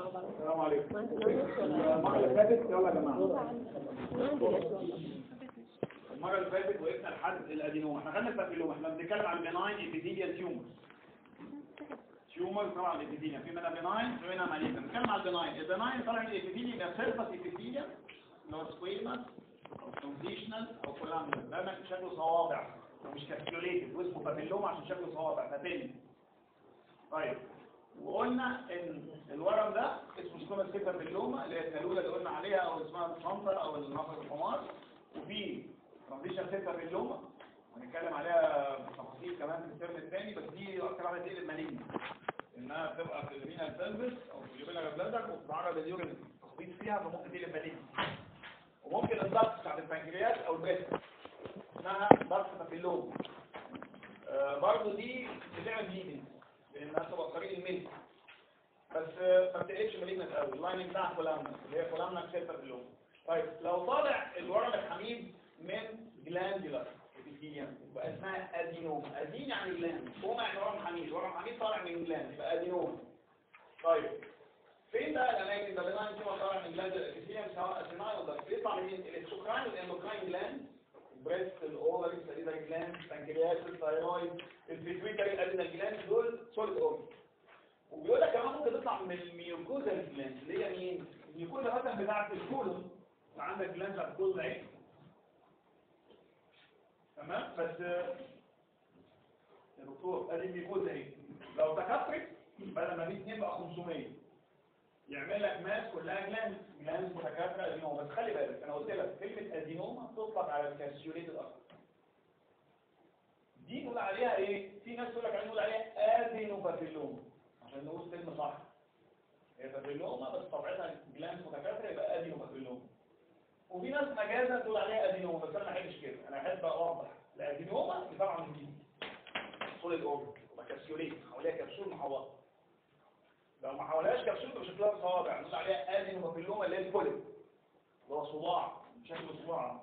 مع بعض السلام عليكم ما انت ما عندكش ولا المرة اللي فاتت يلا يا جماعة ما عندناش والله المرة اللي فاتت وقفنا لحد الادينوما احنا خدنا البابيلوم احنا بنتكلم عن بناين ابيثيليال تيومر تيومر طبعا الابيثيليال في منها بناين في منها مالينا بنتكلم عن البناين البناين طبعا الابيثيليال ده سيرفس ابيثيليال اللي هو سكويمس او كونديشنال او كولامنر ده ما شكله صوابع ومش كابسيوليتد واسمه بابيلوم عشان شكله صوابع فاتني طيب وقلنا ان الورم ده اسمه سكوما سكيتا بيلوما اللي هي الكالوله اللي قلنا عليها او اسمها الشنطر او النفر الحمار وفي ترانزيشن سكيتا بيلوما هنتكلم عليها بتفاصيل كمان في الترم الثاني بس دي اكتر واحده تقلب مالين انها بتبقى في الرينا البلبس او في اليوبيلا بلادر وبتتعرض لليورين تخبيط فيها فممكن تقلب مالين وممكن الضغط بتاعت البنكرياس او البريست اسمها ضغط بابيلوما آه برضه دي بتعمل بليدنج لانها تبقى طريق الملك بس آه، ما بتقلقش مالجنت قوي اللاين بتاع كولامنا اللي هي كولامنا كسيرتا اللون طيب لو طالع الورم الحميد من جلاندولار ابيثيليوم يبقى اسمها ادينوم ادين يعني جلاند كوما يعني ورم حميد ورم حميد طالع من جلاند يبقى ادينوم طيب فين بقى الاماكن ده بناء كده طالع من جلاند الابيثيليوم سواء اسيناي ولا بيطلع من الاكسوكراين والاندوكراين جلاند البريست الاوفري السليدري جلاند البنكرياس الثايرويد البيتويتري الادينال جلاند دول سوليد اورجن وبيقول لك كمان ممكن تطلع من الميوكوزا جلاند اللي هي مين الميوكوزا مثلا بتاعه الكولون عندك جلاند بتاعه الكولون اهي تمام بس آه، يا دكتور ادي الميوكوزا اهي لو تكثرت بدل ما 100 يبقى 500 يعمل لك ماس كلها جلاند جلاند متكاثره ادينوما بس خلي بالك انا قلت لك كلمه ادينوما تطلق على الكالسيوليت الاكتر دي نقول عليها ايه في ناس تقول لك عليها نقول عليها ادينوبابيلوما عشان نقول كلمه صح هي بابيلوما بس طبيعتها جلاند متكاثره يبقى ادينوبابيلوما وفي ناس مجازا تقول عليها ادينوما بس انا ما احبش كده انا احب اوضح الادينوما دي طبعا من دي سوليد اورجن تبقى كبسوليت حواليها كبسول محوطه لو ما حوالهاش كبسول يبقى شكلها صوابع نقول عليها ادينوبابيلوما اللي هي البوليب اللي هو صباع شكله صباع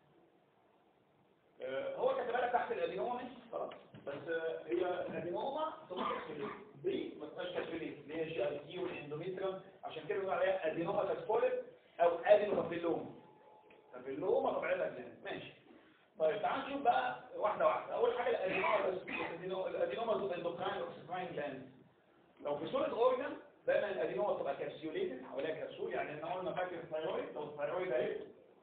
آه، هو كاتبها لك تحت الادينوما ماشي خلاص بس آه، هي الادينوما تبقى كبسوليت دي ما تبقاش كبسوليت اللي هي جي اي تي والاندوميتريوم عشان كده بنقول عليها ادينوما كبسوليت او ادينوبابيلوما بابيلوما طبيعتها جلاند ماشي طيب تعال نشوف بقى واحده واحده اول حاجه الادينوما الادينوما الادينوما الاندوكراين اوكسيكراين جلاند لو في صوره اورجن دايما الادينوما بتبقى كابسيوليتد حواليها كبسول يعني احنا قلنا فاكر الثايرويد لو الثايرويد اهي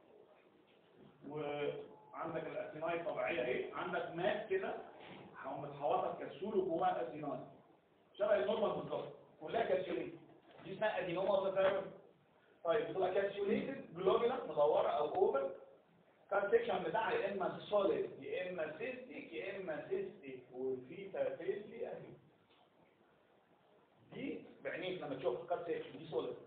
وعندك الاسيناي الطبيعيه اهي عندك مات كده هقوم متحوطه بكبسول وجواها الاسيناي شبه النورمال بالظبط كلها كابسيوليتد دي اسمها ادينوما اوف ثايرويد طيب بتبقى كابسيوليتد جلوبولا مدوره او اوفر كان سيكشن بتاعها يا اما سوليد يا اما سيستيك يا اما سيستيك وفي تافيلي اهي دي بعينيك لما تشوف كات سيكشن دي سوليد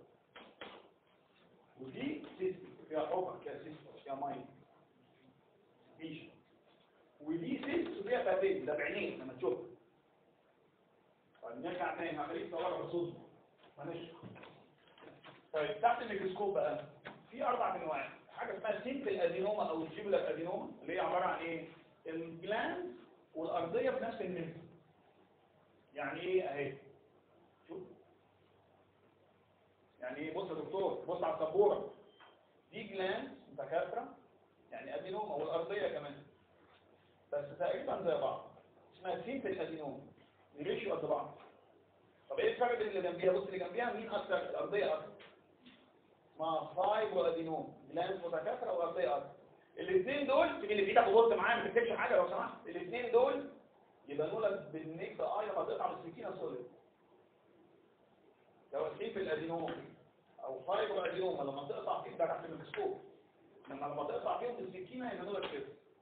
ودي سيستيك فيها حفر كده سيستيك فيها ميه مفيش ودي سيست وفيها تافيلي ده بعينيك لما تشوف طيب نرجع تاني هخليك تصور بصوت معلش طيب تحت الميكروسكوب بقى في اربع انواع حاجه اسمها سيمبل ادينوما او الجيبلر ادينوما اللي هي عباره عن ايه الجلاند والارضيه في نفس النسبه يعني ايه اهي شوف يعني ايه بص يا دكتور بص على السبوره دي جلاند متكاثره يعني ادينوما والارضيه كمان بس تقريبا زي بعض اسمها سيمبل ادينوما الريشيو قد بعض طب ايه الفرق بين اللي جنبيها بص اللي جنبيها مين اكتر الارضيه اكتر ما فايبرو ادينوم جلاند متكاثره وارضيه اكتر الاثنين دول تجي اللي في ايدك وبص معايا ما تكتبش حاجه لو سمحت الاثنين دول يبقى لك بالنيك اي لما تقطع بالسكينه سوليد لو اسليب في الادينوم او فايبرو ادينوم لما تقطع فيه ده تحت الميكروسكوب لما لما تقطع فيهم بالسكينه يبقى لك كده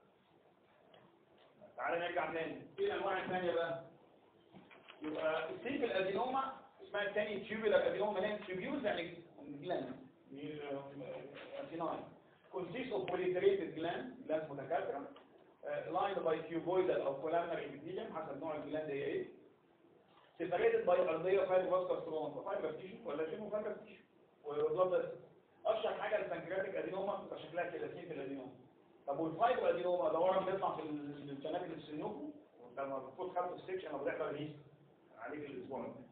تعالى نرجع تاني ايه الانواع الثانيه بقى يبقى السيف الادينوما اسمها الثاني تيوبولار ادينوما اللي هي تيوبيولز يعني جلاند أنتيناين consists of proliferated gland gland متكاثرة uh, lined by cuboidal أو columnar epithelium حسب نوع الجلاند هي ايه separated by أرضية fibroscar stroma fiber tissue ولا شنو fiber tissue وبلاد أشهر حاجة البنكرياتيك أدينوما بتبقى شكلها كده سين في الأدينوما طب والفايبر أدينوما ده ورم بيطلع في الجنابل السنوكو لما بتفوت خمسة السكشن أو بيحضر هيس عليه في الأسبوع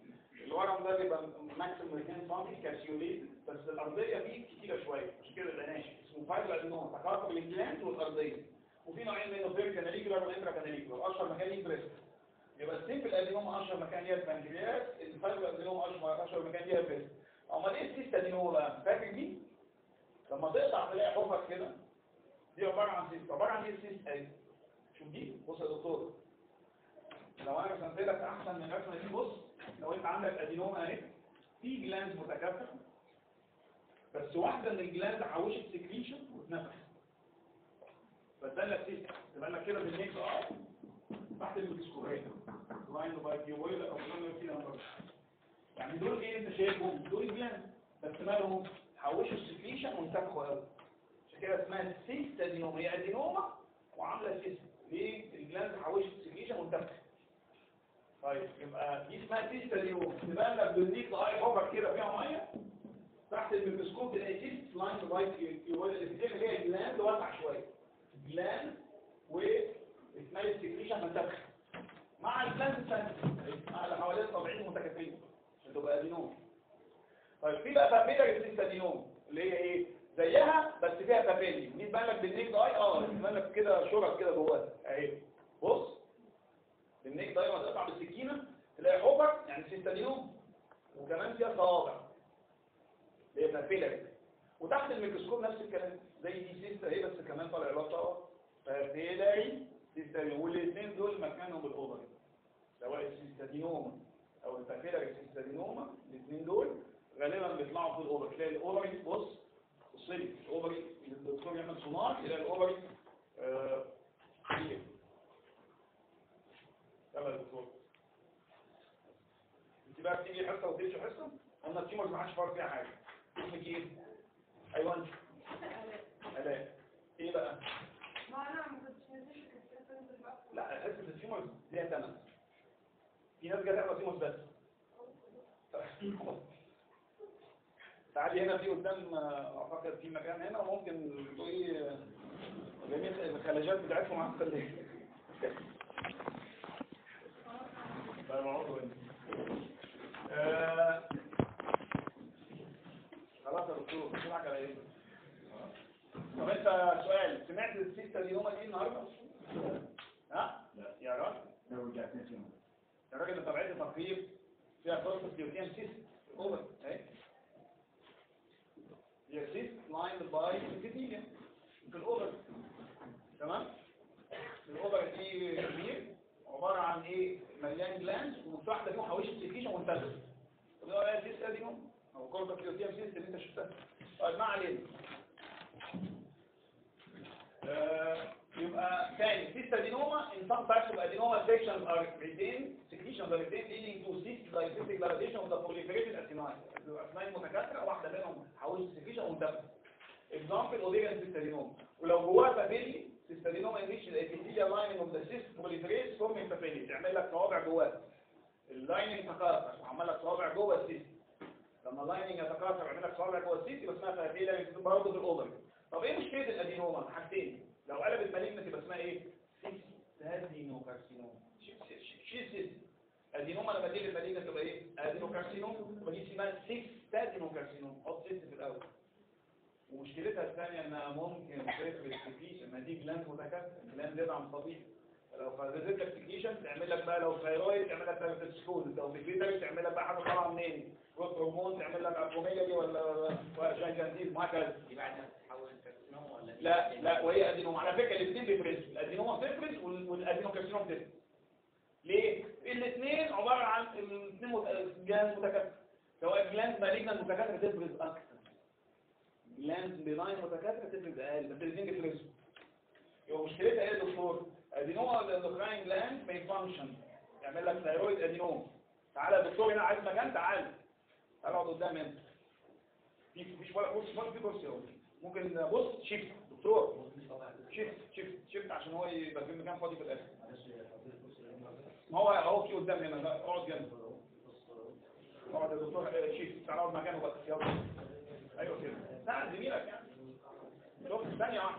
الورم ده بيبقى ماكسيموم 2 سم كالسيوليت بس الارضيه فيه كتيره شويه مش كده يبقى ناشف اسمه فايبر ادينوما تكاثر الجلاند والارضيه وفي نوعين منه فير كاناليكولار وانترا كاناليكولار اشهر مكان ليه بريست يبقى السيمبل ادينوما اشهر مكان ليها البنكرياس الفايبر ادينوما اشهر اشهر مكان ليها بريست امال ايه السيست ادينوما بقى فاكر دي لما تقطع تلاقي حفر كده دي عباره عن سيست عباره عن ايه السيست اهي شوف دي بص يا دكتور لو انا رسمت لك احسن من الرسمه دي بص لو انت عندك ادينوما اهي في جلاند متكاثره بس واحده من الجلاند حوشت سكريشن واتنفخت فده لك سيست تبقى لك كده بالنيكس اه تحت الميكروسكوب اهي لاين باي كيوبويد او كلهم كده برضه يعني دول ايه انت شايفهم دول جلاند بس مالهم حوشوا السكريشن وانتفخوا قوي عشان كده اسمها سيست ادينوما هي ادينوما وعامله سيست ليه الجلاند حوشت السكريشن وانتفخت طيب يبقى دي اسمها سيست ادينوما تبقى لك بالنيكس اي اوفر كده فيها ميه تحت الميكروسكوب تلاقي سيست لاين باي كيوبويد اللي بتتكلم فيها الجلاند واسع شويه جلاند واسمها السكريشن منتفخ مع الجلاند الثانيه مع اللي حوالين طبيعيين متكافئين عشان تبقى ادينوما طيب في بقى بابيلا السيست ادينوما اللي هي ايه زيها بس فيها بابيلي دي تبان لك بالنيك اي اه تبان لك كده شرط كده جواها اهي بص بالنيك اي لما تقطع بالسكينه تلاقي حفر يعني سيست ادينوما وكمان فيها صوابع اللي هي بابيلا وتحت الميكروسكوب نفس الكلام زي دي سيست اهي بس كمان طالع لها صوابع فبيلاقي سيستادينوما والاثنين دول مكانهم الاوفر سواء السيستادينوما او الباكيلاري سيستادينوما الاثنين دول غالبا بيطلعوا في الاوفر تلاقي الاوفري بص بص لي الاوفري الدكتور يعمل سونار يلاقي الاوفري آه كبير يلا يا دكتور انت بقى بتيجي حصه وتمشي حصه قلنا التيمرز ما حدش فارق فيها حاجه اسمك ايه؟ ايوه انت الاء ايه بقى؟ ما انا ما كنتش نزلت كنت انزل بقى لا حصة التيومرز ليها ثمن في ناس جايه تقرا تيومرز بس تعالي هنا في قدام آه، اعتقد في مكان هنا وممكن تقولي آه، جميع الخلاجات بتاعتكم عن الخلية طيب اقعدوا هنا آه، خلاص يا دكتور بتسمعك على ايه؟ طب انت سؤال سمعت السيستة اليوم دي النهارده؟ ها؟ لا. يا راجل لو رجعت نسيم الراجل اللي طبعت تقرير فيها فرصة يوتيان سيست اوفر اهي هي سيست لاين باي epithelium في الاوفر تمام الاوفر دي كبير عبارة عن ايه مليان جلاند ومفتوحة فيهم حوالي سكريشن وانتظر اللي هو ايه سيست ادينوم او كوربك يوتيان سيست اللي انت شفتها طيب ما علينا آه، يبقى ثاني cyst adenoma in some types of adenoma sections are retained secretions are retained leading to cyst digestive dilation of the proliferated acini الأسنان متكاثرة واحدة منهم حولت secretion وانتبه example ovarian cyst adenoma ولو جواها بابيلي cyst adenoma enrich the epithelial lining of the cyst proliferates forming papilli تعمل لك صوابع جواها اللايننج تكاثر وعمل لك صوابع جوه السيست لما اللايننج يتكاثر ويعمل لك صوابع جوه السيست يبقى اسمها بابيلي برضه في الاوفري طب ايه مشكله الادينوما حاجتين لو قلبت مالجنت يبقى اسمها ايه سيستادينوكارسينوما شيل ادينوما لما تيجي المالجنت تبقى ايه ادينوكارسينوما ودي اسمها سيستادينوكارسينوما حط سيست في الاول ومشكلتها الثانيه انها ممكن تفرز سكريشن ما دي جلاند متكاثر جلاند زياده عن الطبيعي لو فرزت لك سكريشن تعمل لك بقى لو ثايرويد تعمل لك تايرويد لو بيكريتري تعمل لك بقى حاجه طالعه منين جروث هرمون تعمل لك ابروميجا دي ولا ولا جانجانتيز وهكذا يبقى احنا هنحول كارسينوما ولا لا لا وهي ادينوما على فكره الاثنين بيفرزوا الادينوما بتفرز وال- والادينوكارسينوما بتفرز ليه الاثنين عباره عن الاثنين مت- جلاند متكاثر سواء جلاند مالجنت متكاثره تفرز اكثر جلاند بناين متكاثره تفرز اقل بس الاثنين بيفرزوا يبقى مشكلتها ايه يا دكتور ادينوما الاندوكراين جلاند ما يفانكشن يعمل لك ثايرويد ادينوما تعالى يا دكتور هنا عايز مكان تعالى تعالى اقعد قدام انت في مفيش ولا كرسي ولا في كرسي اهو ممكن بص شيفت دكتور شيفت شيفت شيفت عشان هو يبقى في مكان فاضي في الاخر ما هو اهو في قدام هنا لا، اقعد جنبه اقعد يا دكتور آه، شيفت تعالى اقعد مكانه بقى يلا ايوه كده ساعد زميلك يعني شوف ثانيه واحده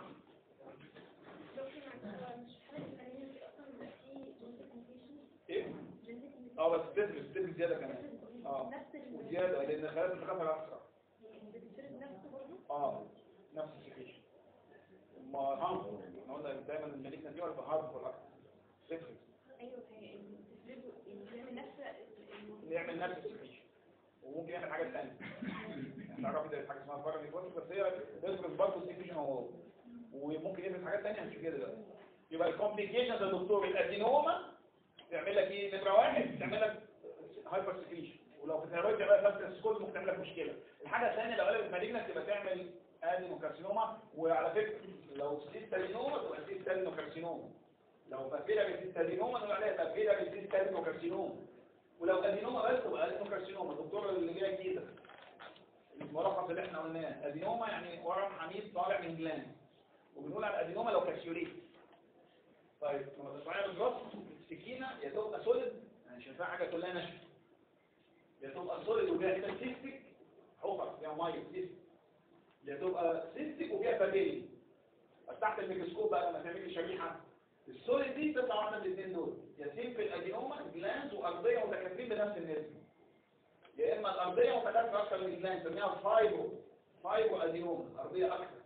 ايه اه بس تدرس تدرس زياده كمان اه نفس ال وزياده لان خلايا التكاثر اسرع بتفرد نفسه برضه اه نفس السكريشن ما هارمفول احنا قلنا دايما المالكنا دي ولا هارمفول اكتر تفرق ايوه هي بتفرده يعني بيعمل نفس ال- يعمل نفس السكريشن وممكن يعمل حاجه ثانيه تعرفي ده حاجه اسمها فارم نيكوتيك بس هي بيفرز برضه السكريشن هو وممكن يعمل حاجات ثانيه هنشوف كده دلوقتي يبقى الكومبليكيشن يا دكتور الادينوما تعمل لك ايه نمره واحد تعمل لك هايبر سكريشن ولو في الثيرويد تعمل لك نفس السكوت ممكن تعمل لك مشكله الحاجه الثانيه لو قلبت مالجنت تبقى تعمل ادينوكارسينوما وعلى فكره لو سيستالينوما تبقى سيستالينوكارسينوما لو فافيلا بالسيستالينوما نقول عليها فافيلا بالسيستالينوكارسينوما ولو ادينوما بس تبقى ادينوكارسينوما الدكتور اللي جاي كده الملخص اللي احنا قلناه ادينوما يعني ورم حميد طالع من جلاند وبنقول على الادينوما لو كاسيوليت طيب لما تطلعيها بالظبط السكينه يا تبقى سوليد يعني مش هينفع حاجه كلها ناشفه يا تبقى سوليد وفيها كده سيستيك حفر فيها ميه سيستيك يا تبقى سيستيك وفيها بابيلي بس تحت الميكروسكوب بقى لما تعملي شريحه السوليد دي تطلع واحده من الاثنين دول يا سيمبل ادينوما جلانز وارضيه متكاثرين بنفس النسبه يا اما الارضيه متكاثره اكثر من الجلانز نسميها فايبو فايبو ادينوما ارضيه اكثر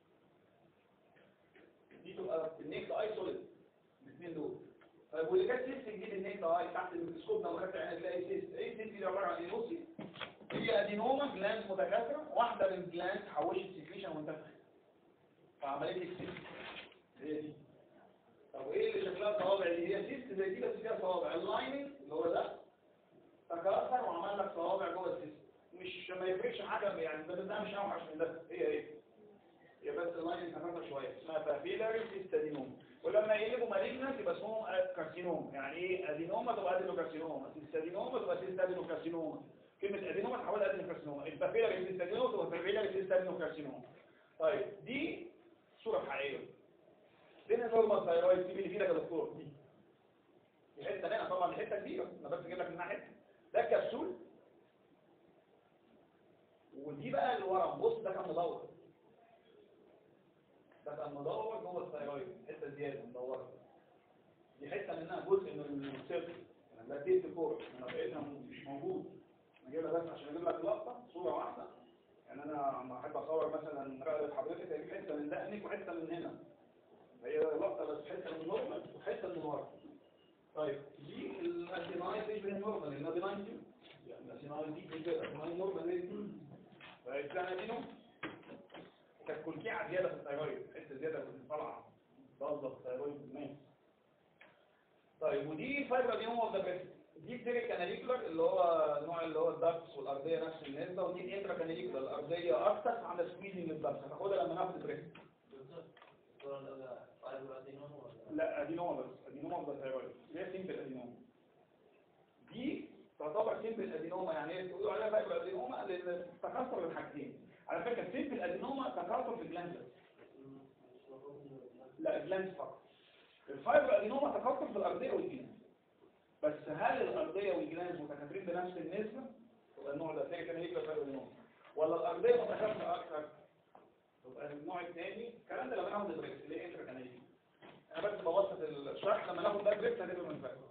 دي تبقى النيك اي سوليد الاثنين دول طيب واللي كانت سيستم دي النيك اي تحت الميكروسكوب لو خدت عينك تلاقي سيست ايه سيست دي عباره عن ايه بصي هي ادينوما جلاند متكاثره واحده من الجلاند حوشت سكريشن وانتفخت فعملت لك سيست هي دي طب ايه اللي شكلها صوابع دي هي سيست زي دي بس فيها صوابع اللايننج اللي هو ده تكاثر وعمل لك صوابع جوه السيست مش ما يفرقش حاجه يعني ده ده مش اوحش من ده هي ايه هي بس اللايننج تكاثر شويه اسمها بابيلاري سيستادينوم ولما يقلبوا مالجنت يبقى اسمهم كارسينوم يعني ايه ادينوما تبقى ادينوكارسينوما سيستادينوما تبقى سيستادينوكارسينوما كلمه ادينوما تحول ادينوكارسينوما البابيلاري سيستادينوما تبقى بابيلاري سيستادينوكارسينوما طيب دي صوره حقيقيه فين النورمال ثايرويد دي اللي فيها يا دكتور دي دي حته هنا طبعا دي حته كبيره انا بس اجيب لك منها حته ده الكبسول ودي بقى الورم بص ده كان مدور ده كان مدور جوه الثايرويد حته زياده مدوره دي حته منها جزء من السيرفس يعني ده تيست كوره انا بقيتها مش موجود انا جايبها بس عشان اجيب لك لقطه صوره واحده يعني انا لما احب اصور مثلا رقبه حضرتك اجيب حته من دقنك وحته من هنا هي لقطه بس حته من نورمال وحته من ورا طيب دي الاسينايد تشبه النورمال الناديناين دي يعني الاسينايد دي كده الاسينايد نورمال ايه فالسنه دي نورمال كانت كلكيعة زيادة في الثيرويد حتة زيادة كنت طالعة ضغطة في الثيرويد ماشي طيب ودي فايبر دي هو ده دي بتيريك كاناليكولر اللي هو النوع اللي هو الدكتس والأرضية نفس النسبة ودي الانترا كاناليكولر الأرضية أكتر عاملة سكويزنج للدكتس هتاخدها لما ناخد بريك الصورة الأولى فايبر أدينوم ولا لا ادينوما بس ادينوما بس ثيرويد هي سيمبل ادينوما دي تعتبر سيمبل ادينوما يعني ايه تقولوا عليها فايبر ادينوما لان تكاثر الحاجتين على فكره سيمبل ادينوما تكاثر في الجلاند بس لا الجلاند فقط الفايبر ادينوما تكاثر في الارضيه والجلاند بس هل الارضيه والجلاند متكاثرين بنفس النسبه يبقى النوع ده تلاقي كان يجري فايبر ادينوما ولا الارضيه متكاثره اكثر يبقى النوع الثاني الكلام ده لما ناخد البريكس اللي هي انترا كاناليه انا بس بوسط الشرح لما ناخد بقى بريكس هتبقى من فاهم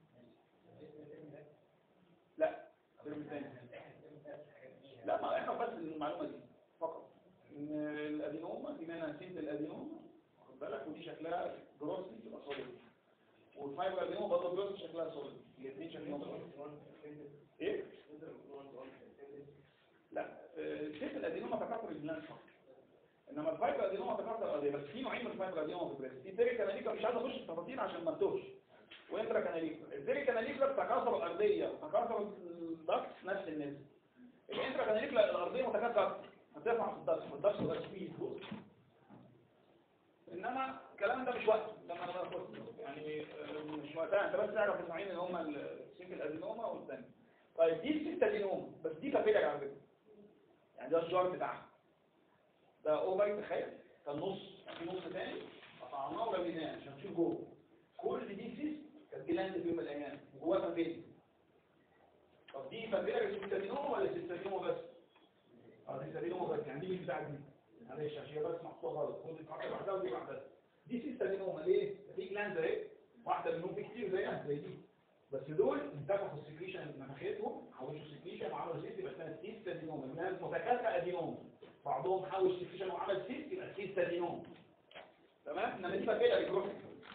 لا الترم الثاني لا ما احنا بس المعلومه دي فقط ان الادينوما دي منها سيد الادينوما واخد بالك ودي شكلها جروس تبقى سوليد والفايبر ادينوما برضه جروس شكلها سوليد الاثنين شكلهم سوليد ايه لا سيد الادينوما تكاثر الجلاند فقط انما الفايبر ادينوما تكاثر الارضيه بس في نوعين من الفايبر ادينوما في البريست دي تيري كاناليكا مش عايز اخش في التفاصيل عشان ما انتهش وانترا كاناليكا التيري كاناليكا تكاثر الارضيه وتكاثر الدكس نفس النسبه الانترا كاناليكا الارضيه متكاثره اكتر هترفع في الدكس والدكس ده سبيد بص انما الكلام ده مش وقت لما انا باخد يعني آه، مش وقتها انت بس تعرف النوعين اللي هم السنجل ادينوما والثاني طيب دي السيست ادينوما بس دي كابيلر على فكره يعني ده الجار بتاعها ده اوفر تخيل كان نص في نص تاني قطعناه ورميناه عشان تشوف جوه كل دي سيس كانت جلاند في يوم من الايام وجواها فابيلي طب دي فابيلي سيستادينوما ولا سيستادينوما بس؟ اه سيستادينوما بس يعني دي مش بتاعت دي معلش عشان هي بس محطوطه غلط خد القطعه واحده ودي واحده دي سيستادينوما ليه؟ دي جلاند اهي واحده منهم في كتير زيها زي دي بس دول انتفخوا السكريشن مناخيرهم حوشوا السكريشن وعملوا سيست يبقى اسمها سيست ادينوم الناس متكاثره ادينوم بعضهم حوش سكريشن وعمل سيست يبقى سيست ادينوم تمام انما دي بقى ريكروت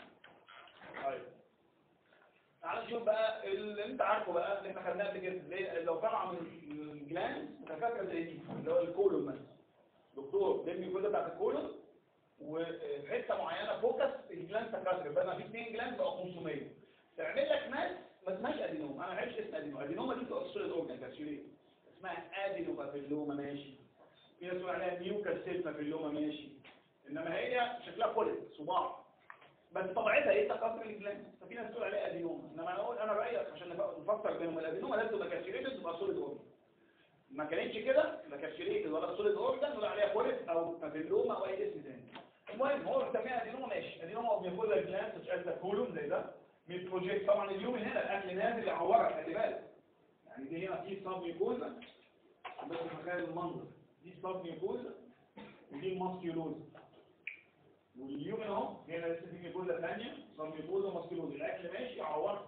طيب تعال نشوف بقى اللي انت عارفه بقى اللي احنا خدناه قبل كده ليه؟ لو طلع من الجلاند متكاثره زي دي اللي هو الكولون مثلا دكتور دمي كل بتاعت الكولون وفي حته معينه فوكس الجلاند تكاثر بدل ما في اثنين جلاند بقى 500 تعمل لك ماس ما اسمهاش ادينوم انا ما عرفتش اسم ادينوم ادينوما دي بتبقى السوليد اورجان كابسوليه اسمها ادينوبابيلوما ماشي في ناس بيقول عليها ميوكاسيلمابيلوما ماشي انما هي شكلها كولد صباع بس طبيعتها ايه تكاثر الجلاند ففي ناس بتقول عليها ادينوما انما انا اقول انا رايي عشان نبقى نفكر بينهم الادينوما لازم تبقى كابسوليتد تبقى سوليد اورجان ما كانتش كده لا كابسوليتد ولا سوليد اورجان نقول عليها كولد او بابيلوما او اي اسم تاني المهم هو بيسميها ادينوما ماشي ادينوما او بياخدها الجلاند تشعل ده كولوم زي ده من بروجيكت طبعا اليوم هنا الاكل نازل يعورك خلي بالك يعني دي هنا في صاب ميكوزا بس تخيل المنظر دي صاب ميكوزا ودي ماسكيولوزا واليوم اهو هنا لسه في ميكوزا ثانيه صاب ميكوزا وماسكيولوزا الاكل ماشي يعورك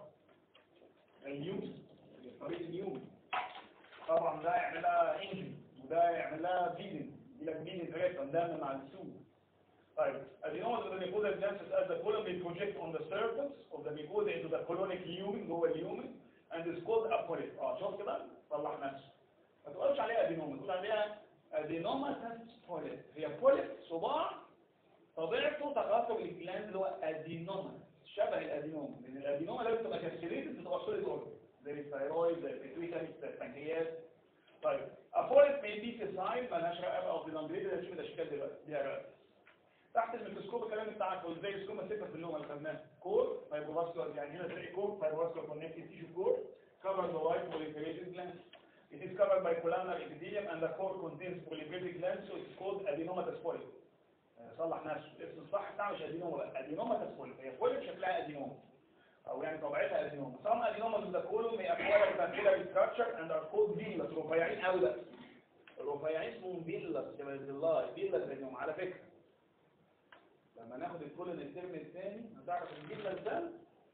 اليوم طريقه اليوم طبعا ده يعملها انجن وده يعملها فيدن يجي لك فيدن ريتم دم مع السوق Right. As you know, the mucosa glances as the colon may project on the surface of the mucosa into the colonic lumen جوه اليومن and is called a polyp. اه شوف كده طلع نفسه. ما تقولش عليها ادينوما تقول عليها ادينوما بوليب هي بوليب صباع طبيعته تكاثر الجلاند اللي هو ادينوما شبه الادينوما لان الادينوما لازم تبقى كابسوليتد بتبقى سوليد اورجن زي الثايرويد زي البيتويتري زي البنكرياس طيب ابوليب may be sessile مالهاش رقبه او دينامبريتد هنشوف الاشكال دلوقتي دي رقبه تحت الميكروسكوب الكلام بتاعك هو زي السكوما ستة في اللغة اللي خدناها كور فايبروفاسكولار يعني هنا تلاقي كور فايبروفاسكولار كونكتيف تيشو كور covered by white proliferated glands it is covered by columnar epithelium and the core contains proliferated glands so it's called adenomatous polyp صلح نفسه الاسم الصح بتاعه مش ادينوما بقى adenomatous polyp هي polyp شكلها ادينوما او يعني طبيعتها ادينوما some adenomas in the colon may acquire capillary structure and are called villus رفيعين قوي بقى الرفيعين اسمهم فيلس شبه الله فيلس ادينوما على فكره لما ناخد الكولون الترم الثاني هتعرف ان الجبلة ده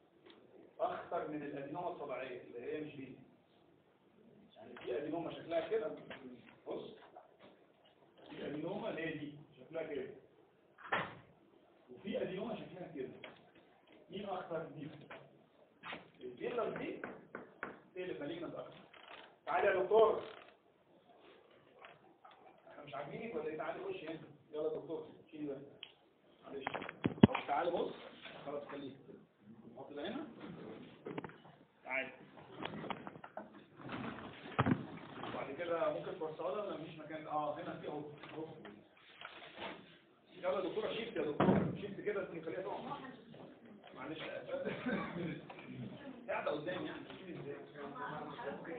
اخطر من الادينوما الطبيعية اللي هي مش دي يعني في ادينوما شكلها كده بص في ادينوما اللي هي دي شكلها كده وفي ادينوما شكلها كده مين اخطر دي الجبلة دي هي اللي مالينا اكتر تعالى يا دكتور احنا مش عاجبينك ولا ايه تعالى خش هنا يلا يا دكتور شيل بقى معلش طب تعالى بص خلاص خليك نحط ده هنا تعالى وبعد كده ممكن توصلها ولا مفيش مكان اه هنا في اهو اهو يلا يا دكتوره شيفت يا دكتوره شيفت كده عشان نخليها تقع معلش قاعده قدامي يعني شيل ازاي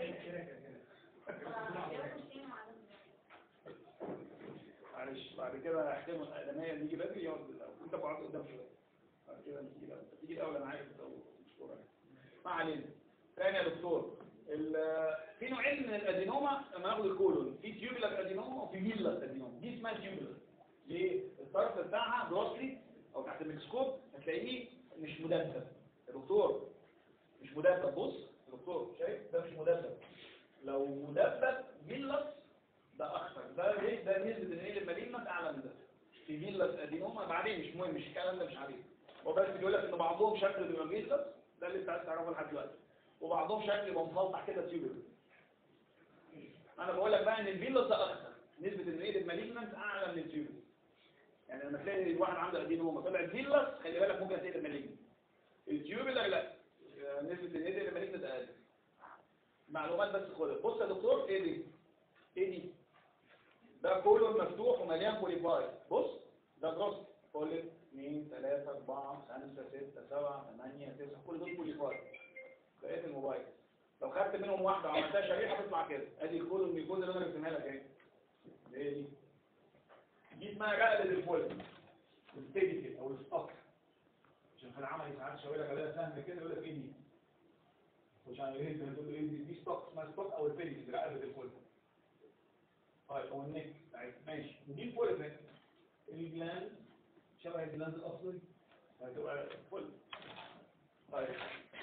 معلش بعد كده هحتمل الأقدمية اللي يجي بدري يقعد بالأول انت بقعد قدام شوية بعد كده نيجي الأول تيجي الأول أنا عارف الأول مشكورة ما علينا تاني يا دكتور ال- في نوعين من الأدينوما لما ناخد الكولون في تيوبولار أدينوما وفي ميلر أدينوما دي اسمها تيوبولار ليه؟ الطرف بتاعها جروسلي أو تحت الميكروسكوب هتلاقيه مش مدبب يا دكتور مش مدبب بص يا دكتور شايف ده مش مدبب لو مدبب ميلر ده اخطر ده ليه ده نسبه النيل المالينة اعلى من ده في فيلاس ادينوما بعدين مش مهم مش الكلام ده مش عليه هو بس بيقول لك ان بعضهم شكل بيبقى فيلاس ده اللي انت عايز تعرفه لحد دلوقتي وبعضهم شكل يبقى مفلطح كده تيوبر انا بقول لك بقى ان الفيلاس ده اخطر نسبه النيل المالينة اعلى من التيوبر يعني لما تلاقي الواحد عنده ادينوما طلع فيلاس خلي بالك ممكن تلاقي المالينة التيوبر لا نسبه النيل المالينة اقل معلومات بس خدها بص يا دكتور ايه دي ايه دي ده كولون مفتوح ومليان بوليفاي بص ده جروس كولون 2 3 4 5 6 7 8 9 كل دول بوليفاي بقيت الموبايل لو خدت منهم واحده وعملتها شريحه تطلع كده ادي الكولون ميكوز اللي انا رسمها لك اهي ايه دي دي اسمها رقبه الفولد البيديكل او السطح عشان في العمل ساعات شاور لك عليها سهم كده يقول لك ايه دي مش عارف ايه تقول له ايه دي دي ستوك اسمها ستوك او البيديكل رقبه الفولد طيب هو النك طيب ماشي ودي الفول الجلاند شبه الجلاند الاصلي هتبقى فل طيب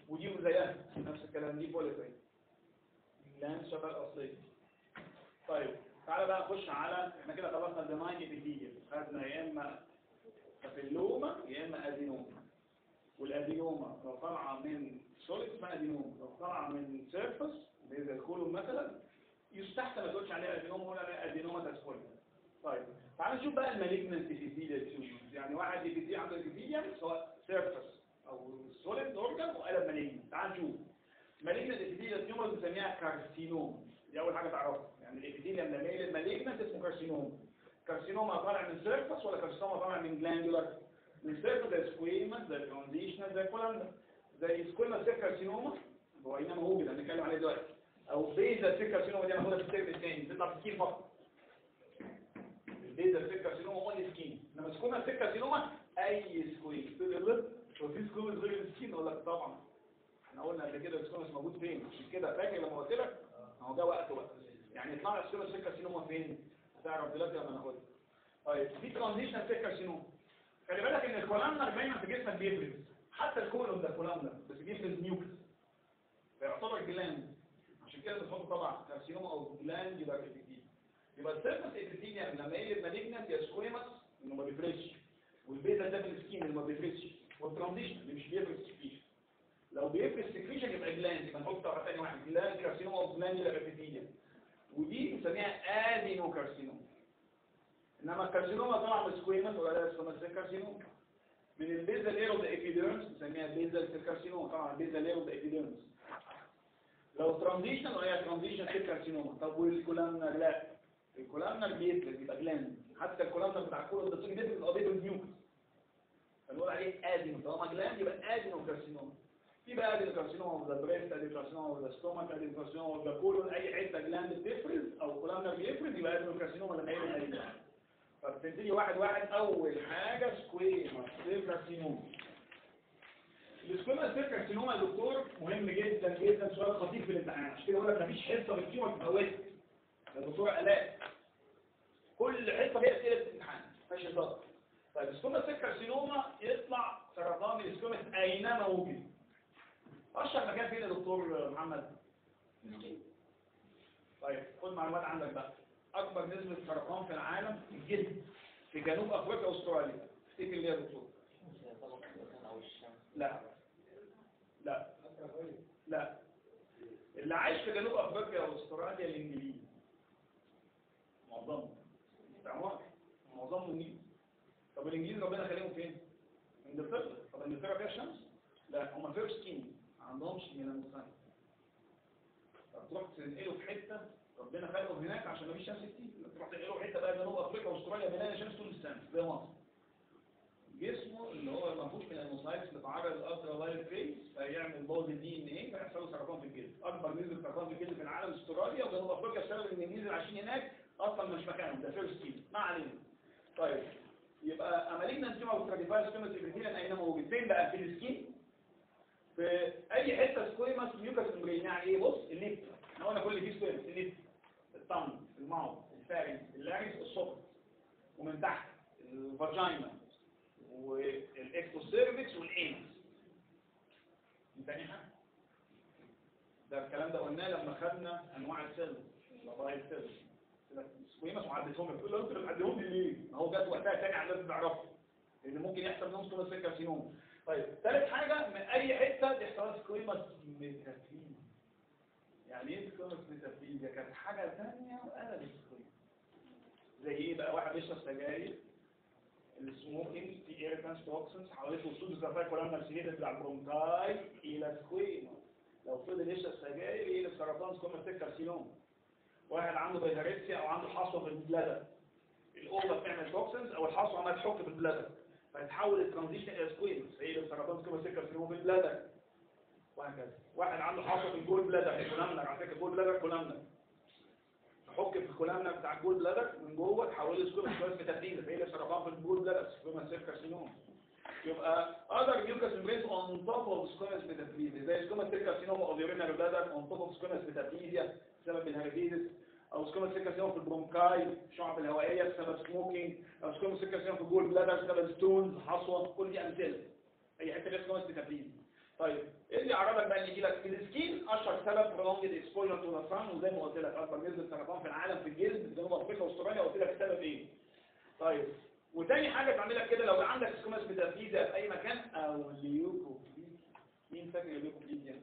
ودي زيها نفس الكلام دي بوليفين جلاند شبه الاصليه طيب تعالى بقى نخش على احنا كده خلصنا الديناين ابيثيليوم خدنا يا اما بابيلوما يا اما ادينوما والادينوما لو طالعه من سوليد اسمها ادينوما لو طالعه من سيرفس زي الكولوم مثلا يستحسن ما تقولش عليها ادينوما ولا عليها ادينوما تسكوليا طيب تعال نشوف بقى المالجنت ابيثيليال تيومرز يعني واحد ابيثيليال عنده ابيثيليوم سواء سيرفس او سوليد اورجان وقلب مالجنت تعال نشوف مالجنت ابيثيليال تيومرز بنسميها كارسينوم دي اول حاجه تعرفها يعني الابيثيليوم لما يقلب مالجنت اسمه كارسينوم كارسينوما طالع من سيرفس ولا كارسينوما طالع من جلاندولار من سيرفس زي سكويما زي ترانزيشنال زي كولاندا زي سكويما سير كارسينوما هو اينما موجود هنتكلم عليه دلوقتي او بيزا سير كارسينوما دي هناخدها في الترم الثاني بتطلع في سكين فقط البيزا سير كارسينوما اونلي سكين انما سكويما سير كارسينوما اي سكويم تقول وفي سكويما غير السكين اقول لك طبعا احنا قلنا قبل كده السكويما موجود فين عشان كده فاكر لما قلت لك اهو ده وقت وقت يعني يطلع لك سكويما سير كارسينوما فين هتعرف دلوقتي لما ناخدها طيب في ترانزيشن سير كارسينوما خلي بالك ان الكولامنر دايما في جسمك بيفرز حتى الكولوم ده كولامنر بس بيفرز نيوكليس فيعتبر جلاند عشان كده بنحط طبعا كارسينوما او جلاند يبقى ابيثيليوم يبقى السيرفس ابيثيليوم لما يقلب مالجنت يا سكويمس انه ما بيفرزش والبيتا ده في السكين اللي ما بيفرزش والترانزيشن اللي مش بيفرز سكريشن لو بيفرز سكريشن يبقى جلاند يبقى نحط طبعا ثاني واحد جلاند كارسينوما او جلاند يبقى ابيثيليوم ودي بنسميها ادينو كارسينوما انما الكارسينوما طبعا سكويمس ولا سكويمس كارسينوما من البيزا ليرو ده ايبيديرمس بنسميها بيزا سيل كارسينوما طبعا البيزا ليرو ده ايبيديرمس لو ترانزيشن وهي ترانزيشن سيل كارسينوما طب والكولامنر لا الكولامنر بيفلت يبقى جلاند حتى الكولامنر بتاع الكولون ده تيجي بيفلت قضيه النيوكليس فنقول عليه ادينو طالما جلاند يبقى ادينو كارسينوما في بقى ادينو كارسينوما اوف ذا بريست ادينو كارسينوما اوف ذا ستومك ادينو كارسينوما اوف ذا كولون اي حته جلاند بتفرز او كولامنر بيفرز يبقى ادينو كارسينوما لما يقلب مالجنت فبتبتدي واحد واحد اول حاجة سكويما سيل كارسينوما السكويما سيل كارسينوما يا دكتور مهم جدا جدا سؤال خطير في الامتحان عشان كده بقول لك مفيش حصه من فيهم تفوتها يا دكتور الاء كل حصه فيها اسئله في الامتحان مفيش هزار طيب السكويما سيل كارسينوما يطلع سرطان السكويما اينما وجد اشهر مكان فين يا دكتور محمد طيب خد معلومات عندك بقى اكبر نسبة سرطان في العالم في الجلد في جنوب افريقيا واستراليا افتكر ليه يا دكتور لا لا لا اللي عايش في جنوب افريقيا واستراليا الانجليز معظمهم استعمار معظمهم انجليز طب الانجليز ربنا خليهم فين انجلترا طب انجلترا فيها شمس لا هم فيرست كينج ما عندهمش ميلانوسايت فتروح تنقله في حته ربنا خلقه هناك عشان مفيش شمس كتير تروح تنقله حته بقى جنوب افريقيا واستراليا مليانه شمس طول السنه زي مصر جسمه اللي هو ما فيهوش من الموسايتس بتعرض للالترا فايلت ريز فيعمل بوظ الدي ان ايه فيحصل له سرطان في الجلد اكبر نسبه سرطان في الجلد في العالم استراليا وجنوب افريقيا بسبب ان الانجليز اللي عايشين هناك اصلا مش مكانهم ده فيرست تيم ما علينا طيب يبقى امالينا انتما وستراتيفايز سكيمس ابريتينا اينما موجود فين بقى في السكين في اي حته سكويمس ميوكاس امبرين يعني ايه بص الليف احنا قلنا كل دي سكويمس الليف الطن الماوث الفارنج اللارنج الصبر ومن تحت الفاجينا والاكتوسيرفكس والانس تاني حاجه ده الكلام ده قلناه لما خدنا انواع السيلز طبائع السيلز سكويمس وعديتهم لك تقول له انت بتعديهم لي ليه ما هو جت وقتها تاني على لازم تعرفه لان ممكن يحصل منهم سكويمس كارسينوم طيب ثالث حاجه من اي حته تحصل سكويمس ميتافيز يعني ايه سكويمس ميتافيز دي كانت حاجه ثانيه وقلبت سكويمس زي ايه بقى واحد بيشرب سجاير السموكينج في ايرتانس توكسنز حولته وصول الزفاف كولامنا سيليتد على البرونكاي الى سكويمس لو فضل يشرب سجاير يقلب سرطان سكويمس كارسينوم واحد عنده بيهاريتسيا او عنده حصوه في البلادر الاوضه بتعمل توكسنز او الحصوه عماله تحك في البلادر فيتحول الترانزيشن الى سكويمس هي سرطان سكويمس كارسينوم في البلادر وهكذا واحد عنده حصوه في الجول بلادر الكولامنر على فكره الجول بلادر كولامنر تحك في الكولامنر بتاع الجول بلادر من جوه تحول لسكويمس سكويمس ميتافيز هي سرطان في الجول بلادر سكويمس كارسينوم يبقى other mucous membranes on top of squamous metaplasia زي squamous cell carcinoma of urinary bladder on top of squamous metaplasia بسبب الهيربيزس او squamous cell carcinoma في البرونكاي الشعب الهوائيه بسبب سموكينج او squamous cell carcinoma في الجول بلادر بسبب ستونز حصوه كل دي امثله اي حته فيها squamous metaplasia طيب ايه اللي يعرضك بقى ان يجي لك في السكين اشهر سبب برولونجد اكسبوجر تو ذا سان وزي ما قلت لك اكبر نسبه سرطان في العالم في الجلد جنوب افريقيا واستراليا قلت لك السبب ايه طيب وتاني حاجه تعمل لك كده لو عندك سكوماس ميتافيزا في اي مكان او ليوكوبليزيا مين فاكر الليوكوبليزيا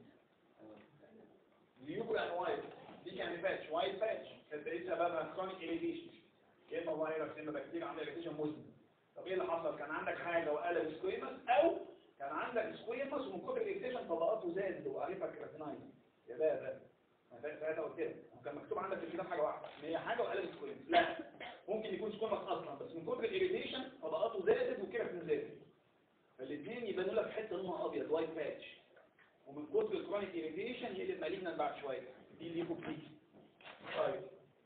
ليوكو يعني وايت دي كان باتش وايت باتش كانت ايه سببها كرونيك إيريتيشن يا اما فيروس يا اما بكتيريا عندها إيريتيشن مزمن طب ايه اللي حصل كان عندك حاجه وقلب سكويمس او كان عندك سكويمس ومن كتر الإيريتيشن طبقاته زادت وقريبها كراتيناين يا ده ده انا ساعتها قلت لك وكان مكتوب عندك في الكتاب حاجه واحده ان هي حاجه وقلب سكويمس لا ممكن يكون سكويمس اصلا بس من كتر الإيريتيشن طبقاته زادت وكراتين زادت فالاثنين يبانوا لك حته لونها ابيض وايت باتش ومن كتر الكرونيك إيريتيشن يقلب مالجنان بعد شويه دي ليكوبليزيا طيب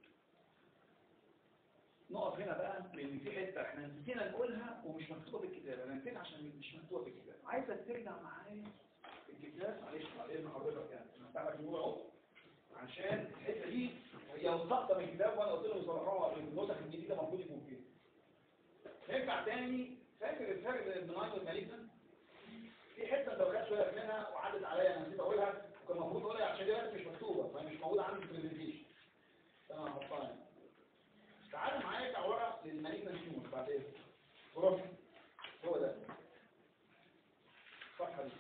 نقف هنا بقى لان في حته احنا نسينا نقولها ومش مكتوبه في الكتاب انا نسيت عشان مش مكتوبه في الكتاب عايزك ترجع معايا في الكتاب معلش بعد اذن حضرتك يعني انا بتاعك النور اهو عشان الحته دي هي مستقطه من الكتاب وانا قلت لهم يصلحوها في النسخ الجديده المفروض يكون فيها نرجع تاني فاكر الفرق بين البناين والمالجنان في حته انت ما خدتش بالك منها وعدت عليا انا نسيت اقولها وكان المفروض اقولها عشان دي بس مش مكتوبه فهي مش موجوده عندي في البرزنتيشن تمام هحطها هنا تعالى معايا كورقه للمالجنان تيومر بعد ايه بروف هو ده صح دي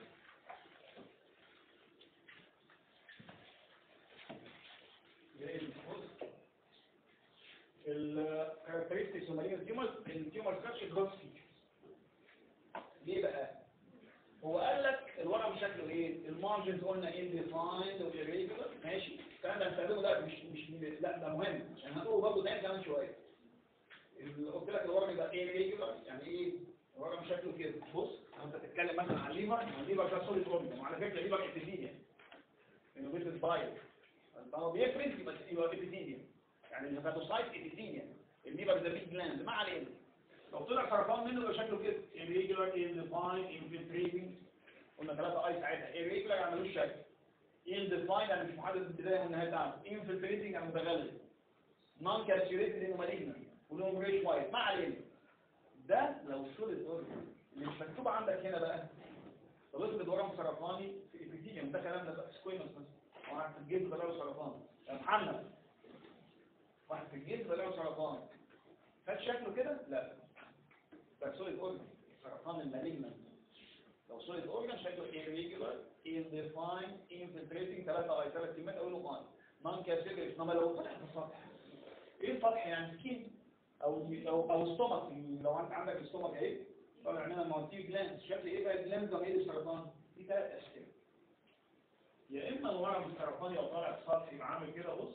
الكاركترستكس المالجنان تيومر التيومر ستراكشر جروث فيتشرز ليه بقى هو قال لك الورق بشكله ايه المارجنز قلنا انديفايند وإيريجولار ماشي الكلام ده هنستخدمه ده مش مش لا ده مهم عشان هنقوله برضه تاني كمان شويه ال- قلت لك الورق يبقى ايريجولار يعني ايه الورق بشكله كده بص انت بتتكلم مثلا عن الليفر الليفر ده سوليد اورجن وعلى فكره الليفر ابيثيليا انه بيزنس بايو هو بيفرز يبقى يبقى ابيثيليا يعني الهيباتوسايت ابيثيليا الليفر ده بيج جلاند ما علينا لو طلع سرطان منه يبقى شكله كده irregular indefined infiltrating قلنا ثلاثة اي ساعتها irregular يعني ملوش شكل indefined يعني مش محدد البداية والنهاية بتاعته infiltrating يعني متغلب non calculated انه malignant ولهم ريش وايت ما علينا ده لو solid organ اللي مش مكتوب عندك هنا بقى طب افرض ورم سرطاني في epithelium ده كلام ده بقى سكويمس بس واحد في الجلد بلاقي سرطان يا محمد واحد في الجلد بلاقي سرطان خد شكله كده لا ده سوليد اورجن سرطان المالجنان لو سوليد اورجن شكله irregular indefined infiltrating ثلاثة اي ثلاث كلمات اقوله اي نون كاسيجريس انما لو طلع في السطح ايه السطح يعني سكين او او او ستومك لو انت عندك الستومك اهي طالع منها المواتير جلاند شكل ايه بقى الجلاند ده ايه السرطان دي ثلاث اشكال يا اما الورم السرطاني او طالع في السطح يبقى عامل كده بص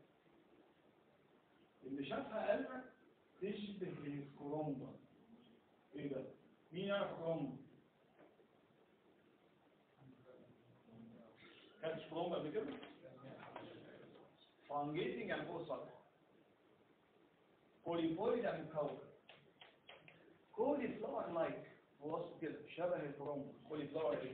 اللي شافها قال لك تشبه الكرومبا ايه ده مين يعرف كرومبا كانتش كرومبا قبل كده فانجيتنج يعني فوق السطح بوليبويد يعني مكور كولي فلاور لايك هو اصله كده شبه الكرومبا كولي فلاور ايه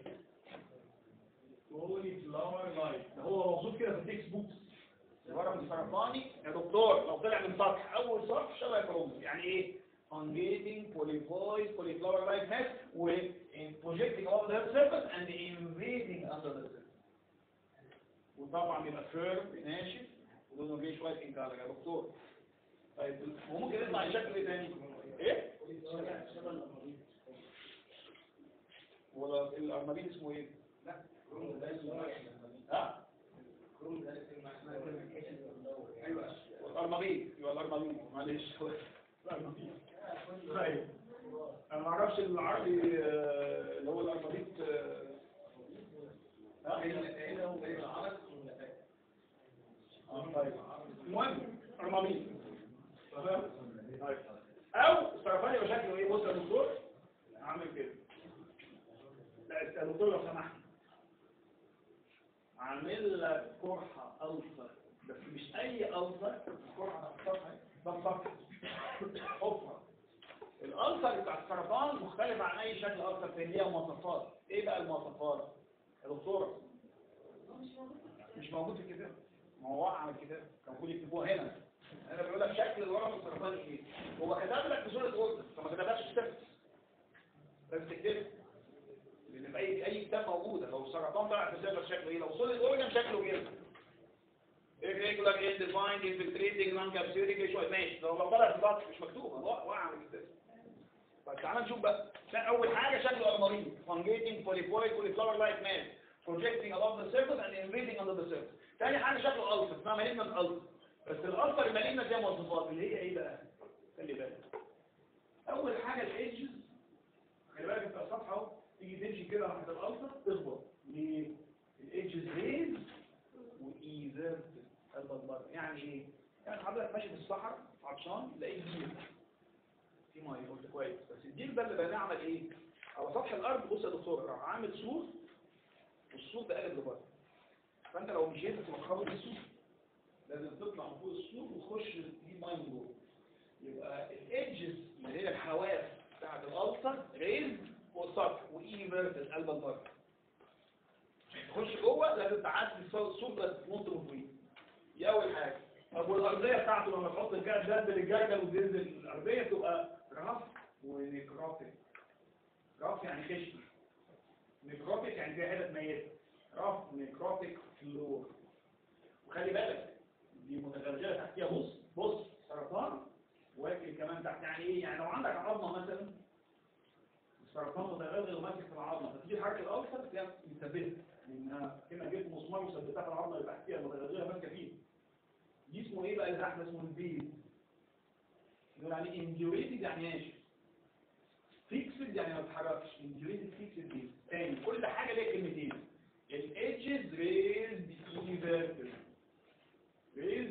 كولي فلاور لايك ده هو موجود كده في التكست بوكس الورم السرطاني يا دكتور لو طلع من سطح اول سطح شبه الكرومبا يعني ايه fungating polypoid polyflower like mass with in projecting over the surface and invading under the surface وطبعا بيبقى فيرم ناشف ولونه جاي شويه انكار يا دكتور طيب وممكن يطلع شكل ايه تاني ايه ولا الارمابيل اسمه ايه لا ها ايوه الارمابيل يبقى الارمابيل معلش الارمابيل طيب انا ما اعرفش العربي آه، اللي هو الارمابيل آه، ها آه، طيب المهم ارمابيل تمام طيب او السرطان يبقى شكله ايه بص يا دكتور اعمل كده لا يا دكتور لو سمحت عامل لك قرحه ألسر بس مش اي ألسر قرحه تحطها ده مسكر حفره الألسر بتاع السرطان مختلف عن اي شكل ألسر تاني ليها مواصفات ايه بقى المواصفات يا دكتور مش موجود في الكتاب ما هو وقع على الكتاب كان المفروض يكتبوها هنا انا بقول لك شكل الورم السرطاني ايه هو كتب لك بصوره اوردر فما كتبهاش في السيرفس لازم تكتبها لان في اي اي كتاب موجوده لو السرطان طلع في السيرفر شكله ايه لو وصل الاورجن شكله كده irregular undefined infiltrating non capsulating شويه ماشي لو لو طلع في البطن مش مكتوب واقع من الكتاب طيب تعالى نشوف بقى شا- اول حاجه شكله المريض fungating polypoid cauliflower like mass projecting above the surface and invading under the surface تاني حاجه شكله ألسر اسمها malignant ألسر بس الألسر المالجنت ليها مواصفات اللي هي ايه بقى خلي بالك اول حاجه الايدجز خلي بالك انت الصفحه اهو تيجي تمشي كده ناحيه الألسر تخبط ليه الايدجز ريز وايزر البلبر يعني ايه يعني حضرتك ماشي في الصحراء عطشان لقيت ديل في ميه قلت كويس بس الديل ده اللي بنعمل ايه على سطح الارض بص يا دكتور راح عامل سور والسور ده قلب لبره فانت لو مشيت تبقى خابط السور لازم تطلع من فوق السور وتخش تجيب ميه من جوه يبقى الايدجز اللي هي الحواف بتاعت الالسر ريز والسطح وايفرت القلب البر تخش جوه لازم تعدي السور ده تنط من فوقيه دي اول حاجه طب والارضيه بتاعته لما تحط الجرد ده للجردل وتنزل الارضيه تبقى رف ونكروتيك رف يعني خشن نكروتيك يعني فيها حتت ميته رف نكروتيك فلور وخلي بالك دي متغلغله تحتيها بص بص سرطان واكل كمان تحت يعني ايه يعني لو عندك عظمه مثلا السرطان متغلغل وماسك في العظمه فتيجي حركه الالسر تلاقيها مثبته لانها كما جبت مسمار وثبتها في العظمه اللي تحتيها متغلغله ماسكه فيه دي اسمه ايه بقى اللي تحت اسمه البيز يقول عليه انجوريتد يعني ناشف فيكسد يعني ما بتتحركش انجوريتد فيكسد بيز تاني كل حاجه ليها كلمتين الايدجز ريزد ايفيرتد ريزد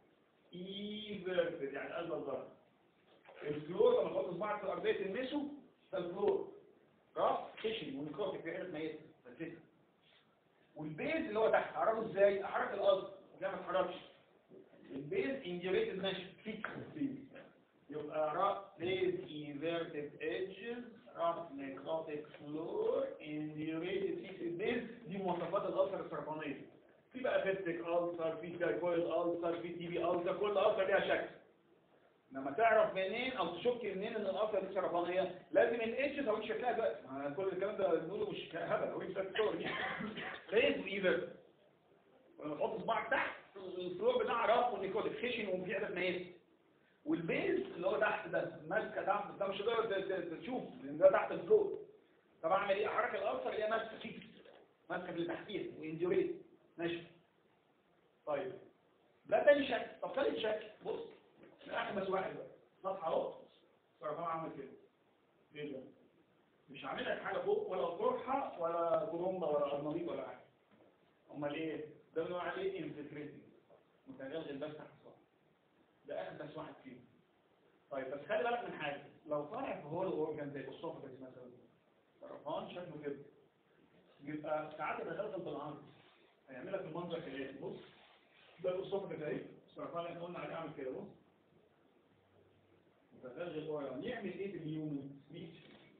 ايفيرتد يعني قلب الظهر الفلور لما تحط صباعك في الارضيه تلمسه ده الفلور راس خشن ونكروتك في حته ميته فلسفه والبيز اللي هو تحت اعرفه ازاي احرك الارض لا ما تتحركش البيز انجريتد ماشي فيك يبقى را بيز inverted edges راس نيكروتيك فلور انجريتد فيك البيز دي مواصفات الألسر السرطانية في بقى فيستيك ألسر في تايفويد ألسر في تي بي ألسر كل ألسر ليها شكل لما تعرف منين او تشك منين ان الألسر دي سرطانية لازم الاتش تقول شكلها بقى ما كل الكلام ده بنقوله مش هبل هو مش الصور دي ريز وايفر ولما تحط صباعك تحت الفلور بتاع راف والنيكوتيك خشن وفي عدد ميت والبيز اللي هو تحت ده ماسكه تحت ده مش هتقدر ت- ت- تشوف لان ده تحت الفلور طب اعمل ايه احرك الالسر اللي هي ماسكه فيك ماسكه في اللي تحتيه وانجوريت ماشي طيب ده تاني شكل طب ثالث شكل بص احمس واحد بقى صفحه اهو سرطان عامل كده ايه ده مش عامل لك حاجه فوق ولا قرحه ولا جرومبا ولا قرنبيط ولا حاجه امال ايه ده بنقول عليه انفلتريتنج متغلغل بس تحت السطح ده اخبث واحد فيهم طيب بس خلي بالك من حاجه لو طالع في هول اورجان زي الاسوفاجس مثلا سرطان شكله كده يبقى ساعات يتغلغل بالعرض هيعمل لك المنظر كده بص ده الاسوفاجس اهي السرطان اللي احنا قلنا عليه عامل كده بص متغلغل اورجان يعمل ايه في اليوم سبيتش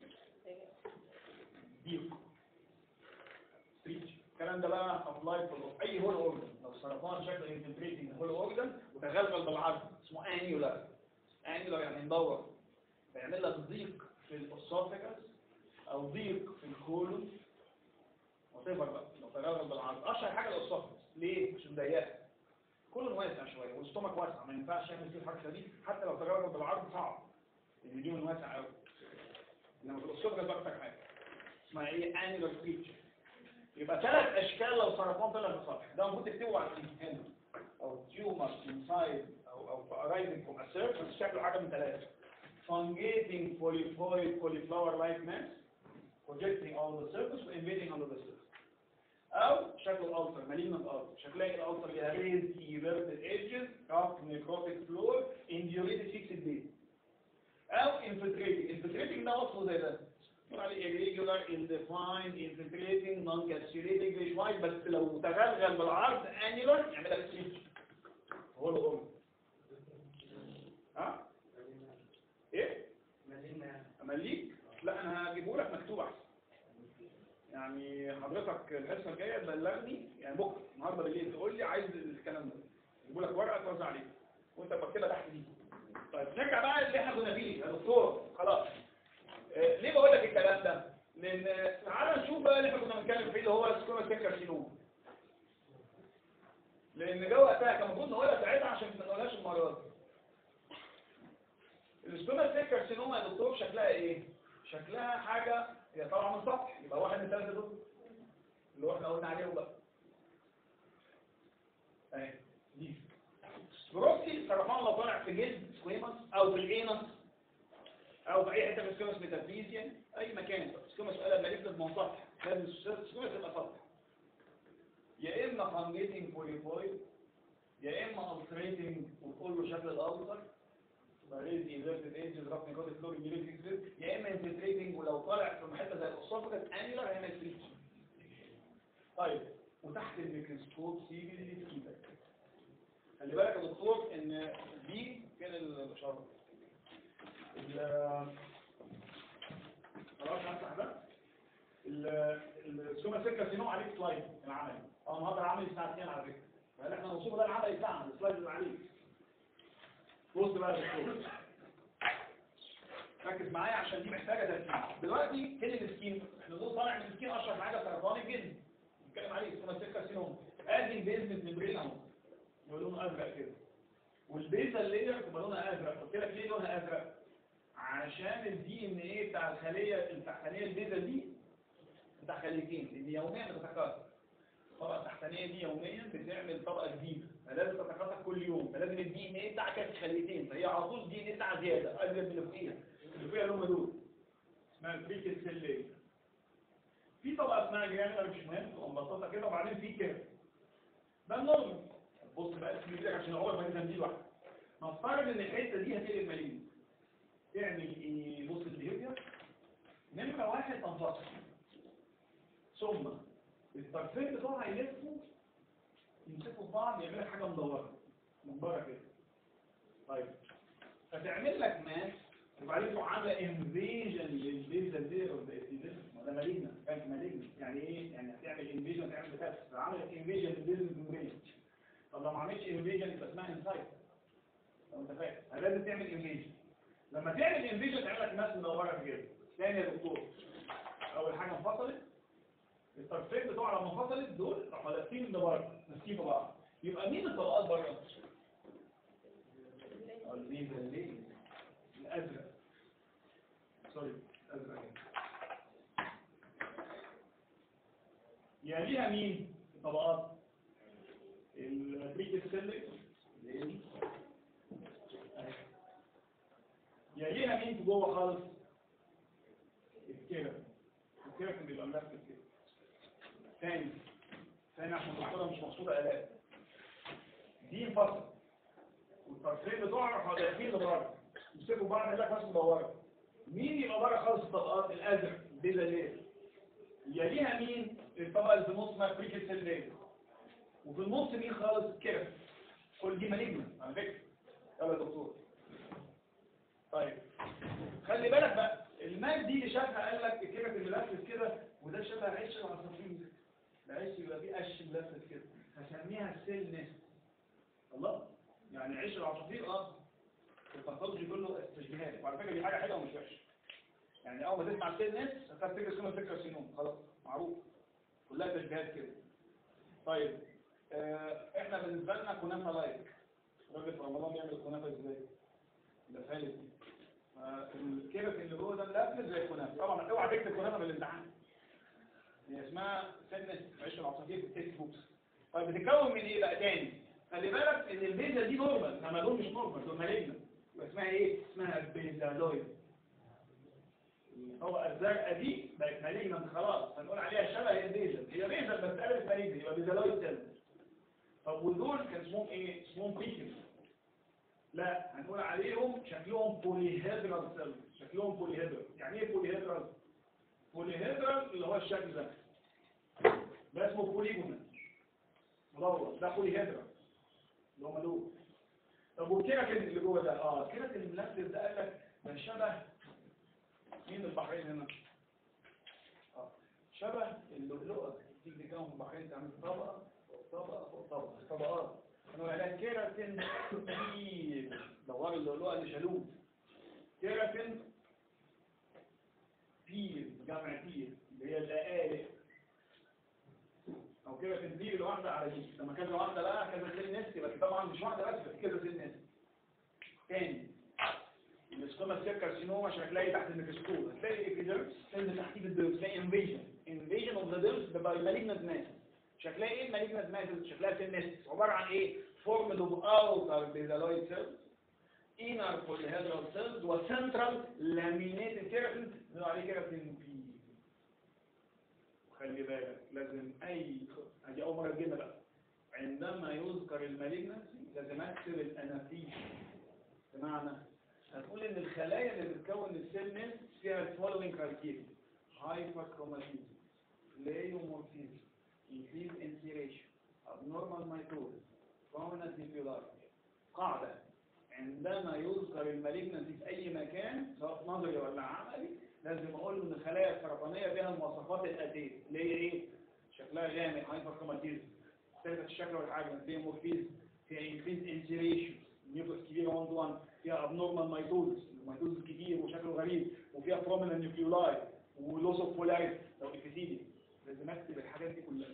ديب سبيتش الكلام ده بقى ابلاي في اي هول اورجان لو سرطان شكله انفلتريتنج هول اورجان وتغلغل بالعرض اسمه انيولار انيولار يعني مدور بيعمل لك ضيق في الاسوفاجس او ضيق في الكولون وتفر بقى لو تغلغل بالعرض اشهر حاجه الاسوفاجس ليه عشان ضيقه كولون واسع شويه والاستومك واسع ما ينفعش يعمل فيه الحركه دي حتى لو تغلغل بالعرض صعب لان اليوم واسع قوي انما في الاسوفاجس بقى محتاج حاجه اسمها ايه انيولار فيتشر يبقى ثلاث اشكال لو سرطان طلع في السطح ده المفروض تكتبه على هنا او تيومر انسايد او او arising from a surface شكله حاجه من ثلاثه fungating polyploid cauliflower like mass projecting on the surface و invading under the surface او شكله ulcer malignant ulcer شكلها الالسر ليها raised everted edges rough necrotic floor indurated fixed base او infiltrating infiltrating ده وصفه زي ده نقول عليه irregular indefined infiltrating non-capsulating مش وايد بس لو تغلغل بالعرض annular يعمل لك سيتش هو اللي هو ها ايه امليك لا انا هجيبه لك مكتوب احسن يعني حضرتك الحصه الجايه تبلغني يعني بكره النهارده بالليل تقول لي عايز الكلام ده يجيبوا لك ورقه توزع عليك وانت بكتبها تحت دي طيب نرجع بقى اللي احنا كنا فيه يا دكتور خلاص آه، ليه بقول لك الكلام ده لان تعالى نشوف بقى اللي احنا كنا بنتكلم فيه اللي هو السكوما كارسينوما لان جو وقتها كان المفروض نقولها ساعتها عشان ما نقولهاش المره دي السكوما كارسينوما يا دكتور شكلها ايه شكلها حاجه هي طالعه من سطح يبقى واحد من الثلاثه دول اللي هو احنا قلنا عليهم بقى اهي دي بروكسي سرطان لو طالع في جلد سكويمس او في الانس او في اي حته من سكومس ميتافيزيا اي مكان سكومس قلب مالك من سطح لازم سكومس يبقى سطح يا اما فانجيتنج بوليفويد يا اما التريتنج وتقول له شكل الالتر بريد انفيرتد ايدجز رقم كود فلوري ميليتنج يا اما انفلتريتنج ولو طالع في حته زي الاسوفجس انيلر هيعمل فليتش طيب وتحت الميكروسكوب سيجي اللي في ايدك خلي بالك يا دكتور ان دي كان الاشاره ال- خلاص هفتح ده السوما سكه سينو عليك سلايد العملي اه النهارده العملي الساعه 2 على فكره فهل احنا نوصفه ده العملي بتاعنا السلايد اللي عليك بص بقى يا دكتور ركز معايا عشان دي محتاجه تركيز دلوقتي فين السكين احنا دول طالع من السكين اشهر حاجه سرطان الجلد نتكلم عليه اسمها سكه سينوم ادي البيزمنت ممبرين اهو يبقى لونه ازرق كده والبيزا اللير تبقى لونها ازرق قلت لك ليه لونها ازرق عشان الدي ان ايه بتاع الخليه بتاع الخليه البيزا دي بتاع خليتين اللي يوميا بتتكاثر الطبقه التحتانيه دي يوميا بتعمل طبقه جديده فلازم تتكاثر كل يوم فلازم الدي ان ايه بتاعك خليتين فهي على طول الدي ان ايه بتاعها زياده ازيد من اللي فوقيها اللي فوقيها اللي هم دول اسمها البريكل سيل لاير في طبقه اسمها جرانيولار مش مهم تبقى مبسطه كده وبعدين في كده ده النورمال بص بقى اسمي كده عشان اول ما ننزل دي واحده نفترض ان الحته دي هتقلب مليون تعمل ايه بص البيهيفير نمره واحد تنفصل ثم الطرفين بتوعها يلفوا يمسكوا في بعض يعملوا لك حاجه مدوره مدوره كده طيب فتعمل لك ماس وبعدين تروح عامله انفيجن للبيزا دي ده مالجنا كانت مالجنا يعني ايه يعني هتعمل انفيجن تعمل بتاس فعملت انفيجن للبيزا دي طب لو ما عملتش انفيجن يبقى اسمها انسايت لو انت فاهم لازم تعمل انفيجن لما تعمل انفيجن تعمل لك ماس مدوره كده ثاني يا دكتور اول حاجه انفصلت الطرفين بتوع لما انفصلت دول راحوا لابسين لبره ماسكين في بعض يبقى مين الطبقات بره البيزا الليل الازرق سوري الازرق يليها مين الطبقات البريك سيلك يليها مين في جوه خالص الكيرف الكيرف بيبقى ملفت كده ثاني ثاني عشان الدكتوره مش مقصوده الاف دي انفصل والطرفين بتوعها راحوا داخلين لبره يمسكوا بعض يلاقي ناس مدوره مين يبقى بره خالص الطبقات الازرق بيزا ليه يليها مين الطبقه اللي في النص اسمها بريكل سيل ليه وفي النص مين خالص كيرف كل دي مالجنا على فكره يلا يا دكتور طيب خلي بالك بقى الماء دي اللي شافها قال لك الكيرف اللي لفت كده وده شبه عيش العصافير العيش يبقى فيه قش ملفت كده هسميها سيل نست الله يعني عيش العصافير اه الباثولوجي بيقول له تشبيهات وعلى فكره دي حاجه حلوه ومش وحشه يعني اول ما تسمع سيل نست هتفتكر اسمها فكره سينوم خلاص معروف كلها تشبيهات كده طيب آه احنا بالنسبه لنا كنافه لايك راجل في رمضان بيعمل كنافه ازاي ده فالت دي الكيرف اللي جوه ده ملفت زي الكنافه طبعا اوعى تكتب كنافه بالامتحان هي اسمها سنة عيش العصافير في التكست بوكس طيب بتتكون من ايه بقى تاني خلي بالك ان البيزا دي نورمال انما دول مش نورمال دول مالجنا يبقى اسمها ايه اسمها بيزالويد هو الزرقاء دي بقت مالجنا خلاص هنقول عليها شبه البيزا هي بيزا بس قلبت مالجنا يبقى بيزالويد سيل طب ودول كان اسمهم ايه اسمهم بيكل لا هنقول عليهم شكلهم بوليهيدرال سيل شكلهم بوليهيدرال يعني ايه بوليهيدرال بوليهيدرال اللي هو الشكل ده ده اسمه بوليجونال مدور ده بوليهيدرال اللي هم دول طب والكيراتين اللي جوه ده اه الكيراتين الملفت ده قال لك ده شبه مين البحرين هنا اه شبه اللؤلؤه تيجي تكون البحرين تعمل طبقه طبقه فوق طبقه طبقات كانوا عليها كيراتين كتير دوار اللؤلؤه اللي شالوه كيراتين بير جمع بير اللي هي الأقالب او كده تنزيل الواحدة على دي لما كذا واحدة بقى كذا سن ناس يبقى طبعا مش واحدة بس بس كذا سن ناس تاني السكوما سير كارسينوما شكلها ايه تحت الميكروسكوب هتلاقي ايبيديرمس سن تحتيه الديرمس تلاقي انفيجن انفيجن اوف ذا ديرمس ده باي مالجنت ماس شكلها ايه المالجنت ماس شكلها سن ناس عبارة عن ايه فورمد اوف اوتر بيزالويد سيلز inner polyhedral cells وسنترال laminated keratin بنقول عليه كيراتين بي خلي بالك لازم اي ادي اول مره تجينا بقى عندما يذكر المالجنسي لازم اكتب الانافيش بمعنى هتقول ان الخلايا اللي بتكون السيل فيها الفولوينج كرايتيريا هايبركروماتيزم بلايومورفيزم increase inseration abnormal mitosis prominent nuclear قاعدة عندما يذكر المالجنسي في اي مكان سواء نظري ولا عملي لازم اقول ان الخلايا السرطانيه فيها المواصفات الاتيه اللي هي ايه شكلها غامق هايبركروماتيزم مختلفه الشكل والحجم فيها مورفيزم فيها انكريز انسيريشن نيوكلس كبيره 1 1 فيها ابنورمال مايتوزس المايتوزس كتير وشكله غريب وفيها بروميننت نيوكليولاي ولوس اوف بولاريتي لو ابيثيلي لازم اكتب الحاجات دي كلها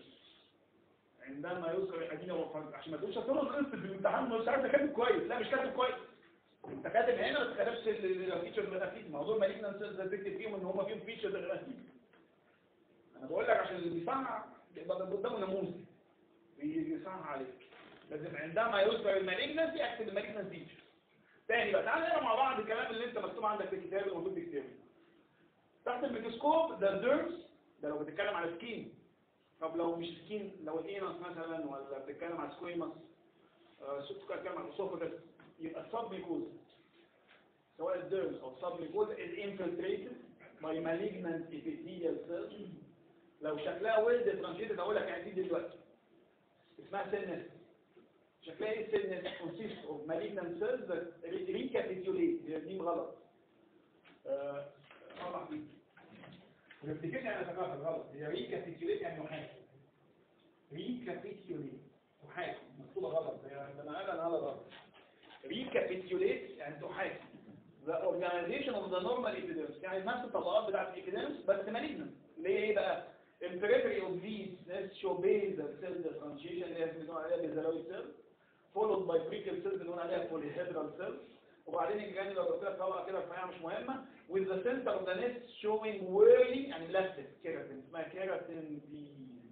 عندما يذكر الادينه والفرد عشان ما تقولش اصل انا غلطت في الامتحان مش عارف كاتب كويس لا مش كاتب كويس انت كاتب هنا ما كتبش الفيتشرز الغرافيك موضوع مالجنا سيلز تكتب فيهم ان هم فيهم فيتشرز الغرافيك انا بقول لك عشان اللي بيصنع يبقى قدامه ناموس بيصنع عليك لازم عندما يذكر المالجنسي اكتب المالجنس فيتشر تاني بقى تعالى نقرا مع بعض الكلام اللي انت مكتوب عندك في الكتاب الموجود في الكتاب تحت الميكروسكوب ده الديرمس ده لو بتتكلم على سكين طب لو مش سكين لو الاينس مثلا ولا بتتكلم على سكويمس سوف بتتكلم على الاسوفاجس يبقى السبميكوز سواء الديرمس او السبميكوز is infiltrated by malignant epithelial cells لو شكلها ويل ديفرنشيتد اقول لك يعني دي دلوقتي اسمها سيلنس شكلها ايه سيلنس consists of malignant cells that recapitulate هي دي غلط آه، طبعا دي ونفتكرش انا فاكرها غلط هي ريكابيتيوليت يعني يحاكي ريكابيتيوليت تحاكي مكتوبه غلط هي ده انا قال انا غلط غلط ريكابيتيوليت يعني تحاكي the organization of the normal epidermis يعني نفس الطبقات بتاعت الابيديرمس بس مالجنت اللي هي ايه بقى البريفري اوف these شو basal cell differentiation اللي هي بنقول عليها بيزالويد سيل followed by prequel cells بنقول عليها polyhedral cells وبعدين الجانب لو قلت لك طبقه كده رفيعه مش مهمه with the center of the nest showing whirling يعني لفت كيراتين اسمها كيراتين دي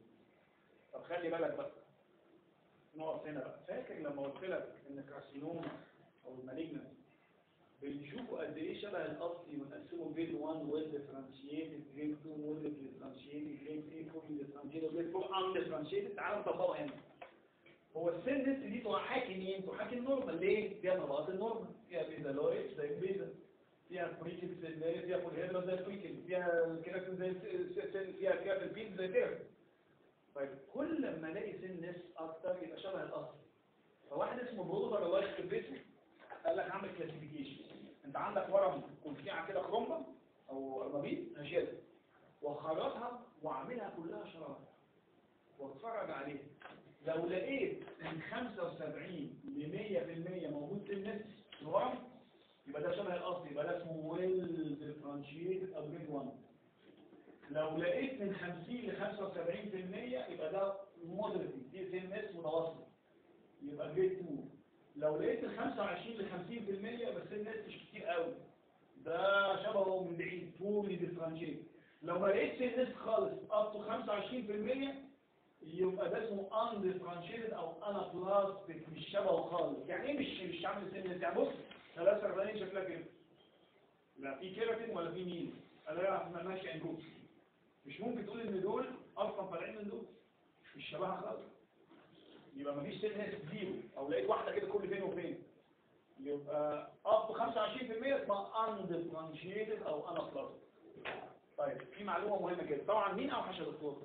طب خلي بالك بقى نقف هنا بقى فاكر لما قلت لك ان الكارسينوما او المالجنس بنشوفوا قد ايه شبه الاصلي ونقسمه جريد 1 ويل ديفرنشيتد جريد 2 ويل ديفرنشيتد جريد 3 فول ديفرنشيتد جريد 4 ان ديفرنشيتد تعالوا نطبقه هنا هو السن دي تحاكي مين؟ تحاكي النورمال ليه؟ فيها طبقات النورمال فيها بيزالويد زي البيزا فيها بريكل سيلاري فيها بوليهيدرا زي البريكل فيها الكيراتين زي السن فيها كيراتين زي كده طيب كل ما الاقي سن ناس اكتر يبقى شبه الاصل فواحد اسمه بروفر واقف في بيته قال لك اعمل كلاسيفيكيشن انت عندك ورم كلفيعه كده خرمبه او رمابيط هشيلها واخرطها واعملها كلها شراب واتفرج عليها لو لقيت من 75 ل 100% موجود في الناس ورم يبقى ده شبه الاصل يبقى ده اسمه ويل ديفرنشيت او جريد 1 لو لقيت من 50 ل 75% يبقى ده مودريت دي في الناس متوسط يبقى جريد 2 لو لقيت من 25 ل 50% بس الناس مش كتير قوي ده شبهه من بعيد بولي ديفرنشيت لو ما لقيتش الناس خالص اب تو 25% يبقى ده اسمه undifferentiated او anaplastic مش شبهه خالص يعني ايه مش مش عامل سن يعني بص ثلاثة أربعين شكلها كده لا في كيراتين ولا في مين انا ما ماشي عندهم مش ممكن تقول ان دول اصلا طالعين من دول مش شبهها خالص يبقى مفيش سن ناس زيرو او لقيت واحدة كده كل فين وفين يبقى اب 25% اسمها undifferentiated او anaplastic طيب في معلومة مهمة كده طبعا مين اوحش يا دكتور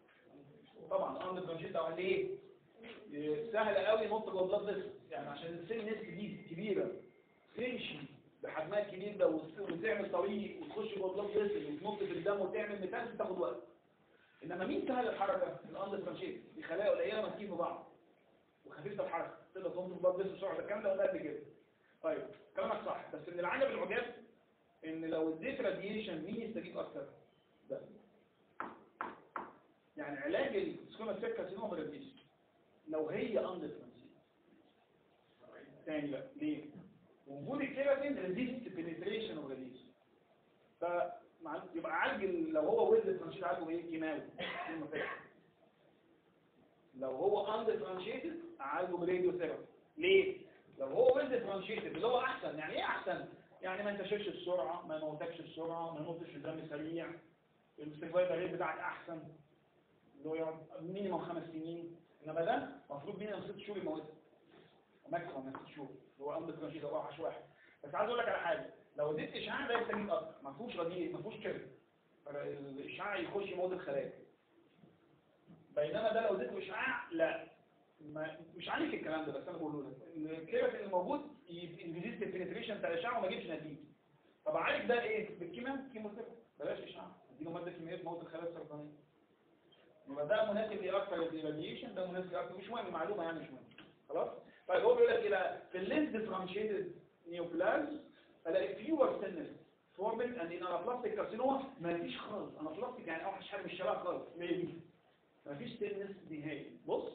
طبعا اند برانشيت او ليه سهل قوي نط جوه بلاد فيسل يعني عشان السن ناس دي كبيره تمشي بحجمها الكبير ده وت- وتعمل طريق وتخش جوه بلاد فيسل وتنط في الدم وتعمل ميتانس تاخد وقت انما مين سهل الحركه الاند برانشيت دي خلايا قليله ماسكين في بعض وخفيفه الحركه تقدر تنط في بلاد فيسل بسرعه الكلام ده قد كده طيب كلامك صح بس من العجب العجاب ان لو اديت راديشن مين يستجيب اكتر ده يعني علاج السكوما سيل كارسينوما بالراديشن لو هي اندفرنسيت تاني بقى ليه وجود الكيراتين ريزيست بنتريشن اوف راديشن ف يبقى عالج ال- لو هو ويل ديفرنشيت عالجه ايه كيماوي كلمة فاتحة. لو هو اندفرنشيتد عالجه براديو ثيرابي ليه لو هو ويل ديفرنشيتد اللي هو احسن يعني ايه احسن يعني ما ينتشرش بسرعه ما يموتكش بسرعه ما يموتش الدم سريع السرفايفل ريت بتاعك احسن اللي هو يقعد مينيمم خمس سنين انما ده المفروض مينيمم ست شهور يموتك ماكسيمم ست شهور اللي هو اندفرنشيتد او اوحش واحد بس عايز اقول لك على حاجه لو اديت اشعاع ده يستجيب اكتر ما فيهوش رديء ما فيهوش كده الاشعاع يخش يموت الخلايا بينما ده لو اديته اشعاع لا ما مش عليك الكلام ده بس انا بقوله لك الكيراتين الموجود ينفيزيست البنتريشن بتاع الاشعاع وما يجيبش نتيجه طب عالج ده ايه بالكيماوي كيموثيرابي بلاش اشعاع اديله ماده كيميائيه تموت الخلايا السرطانيه يبقى ده مناسب ليه اكتر للراديشن ده مناسب ليه اكتر مش مهم معلومه يعني مش مهم خلاص طيب هو بيقول لك ايه بقى في اللينس ديفرنشيتد نيوبلازم الاقي فيور سيلز فورمد اند ان انابلاستيك كارسينوما ما فيش خالص انابلاستيك يعني اوحش حاجه مش شبه خالص ليه دي ما فيش سيلز نهائي بص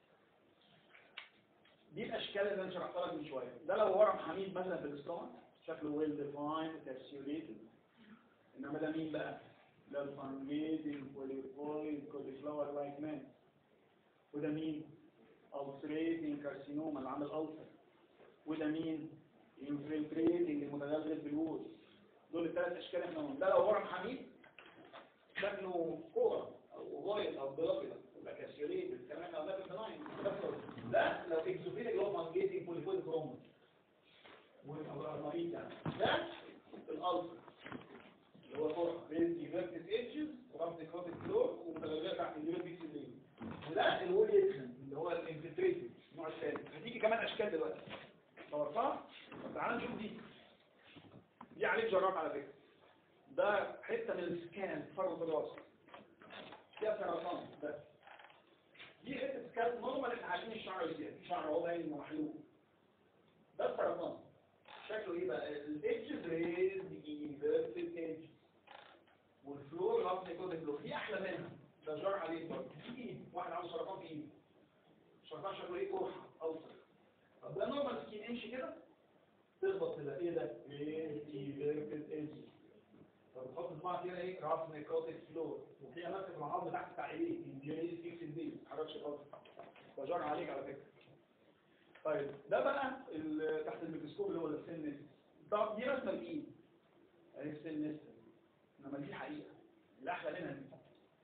دي الاشكال اللي انا شرحتها لك من شويه ده لو ورم حميد مثلا في الاستومك شكله ويل ديفايند كابسيوليتد انما ده مين بقى ده الفانجيتنج بوليفويد كوليفلاور لايك مان وده مين ulcerating كارسينوما اللي عامل ألسر وده مين infiltrating المتغلغل في الوول دول الثلاث اشكال احنا قلنا ده لو ورم حميد شكله كوره او غايط او بلابله يبقى كاسيوليت الكلام ده ده بناين ده لو اكزوفيل اللي هو مانجيتنج بوليفويد كروما والمريض يعني ده الالسر اللي هو كوره بين ديفيرتس ايدجز ورمز كروتيك فلور ومتغلغله تحت الجيل بيكس الليل وده الوول يدخن اللي هو الانفلتريتد النوع الثاني هتيجي كمان اشكال دلوقتي صورتها طب تعال نشوف دي دي عليه جرام على فكره ده حته من السكان فرد الراس فيها سرطان بس دي حته سكان نورمال احنا عارفين الشعر اللي فيها في شعر اهو باين انه محلول ده السرطان شكله ايه بقى الايدجز ريز ايفيرتد ايدج والفلور رابط كود الفلور دي احلى منها ده جار عليه برضه دي ايد واحد عنده سرطان في ايده سرطان شكله ايه قرحه ألسر طب ده نورمال سكين امشي كده تخبط تبقى ايه ده ريز ايفيرتد ايدج طب تحط صباعك كده ايه راس نيكروتيك فلور وفيها ماسك العظم تحت بتاع ايديك الجليس فيكس البيت ما تحركش خالص ده جار عليك على فكره طيب ده بقى ال- تحت الميكروسكوب اللي هو السن طب دي رسمه الايد اهي السن انما دي حقيقه الاحلى منها دي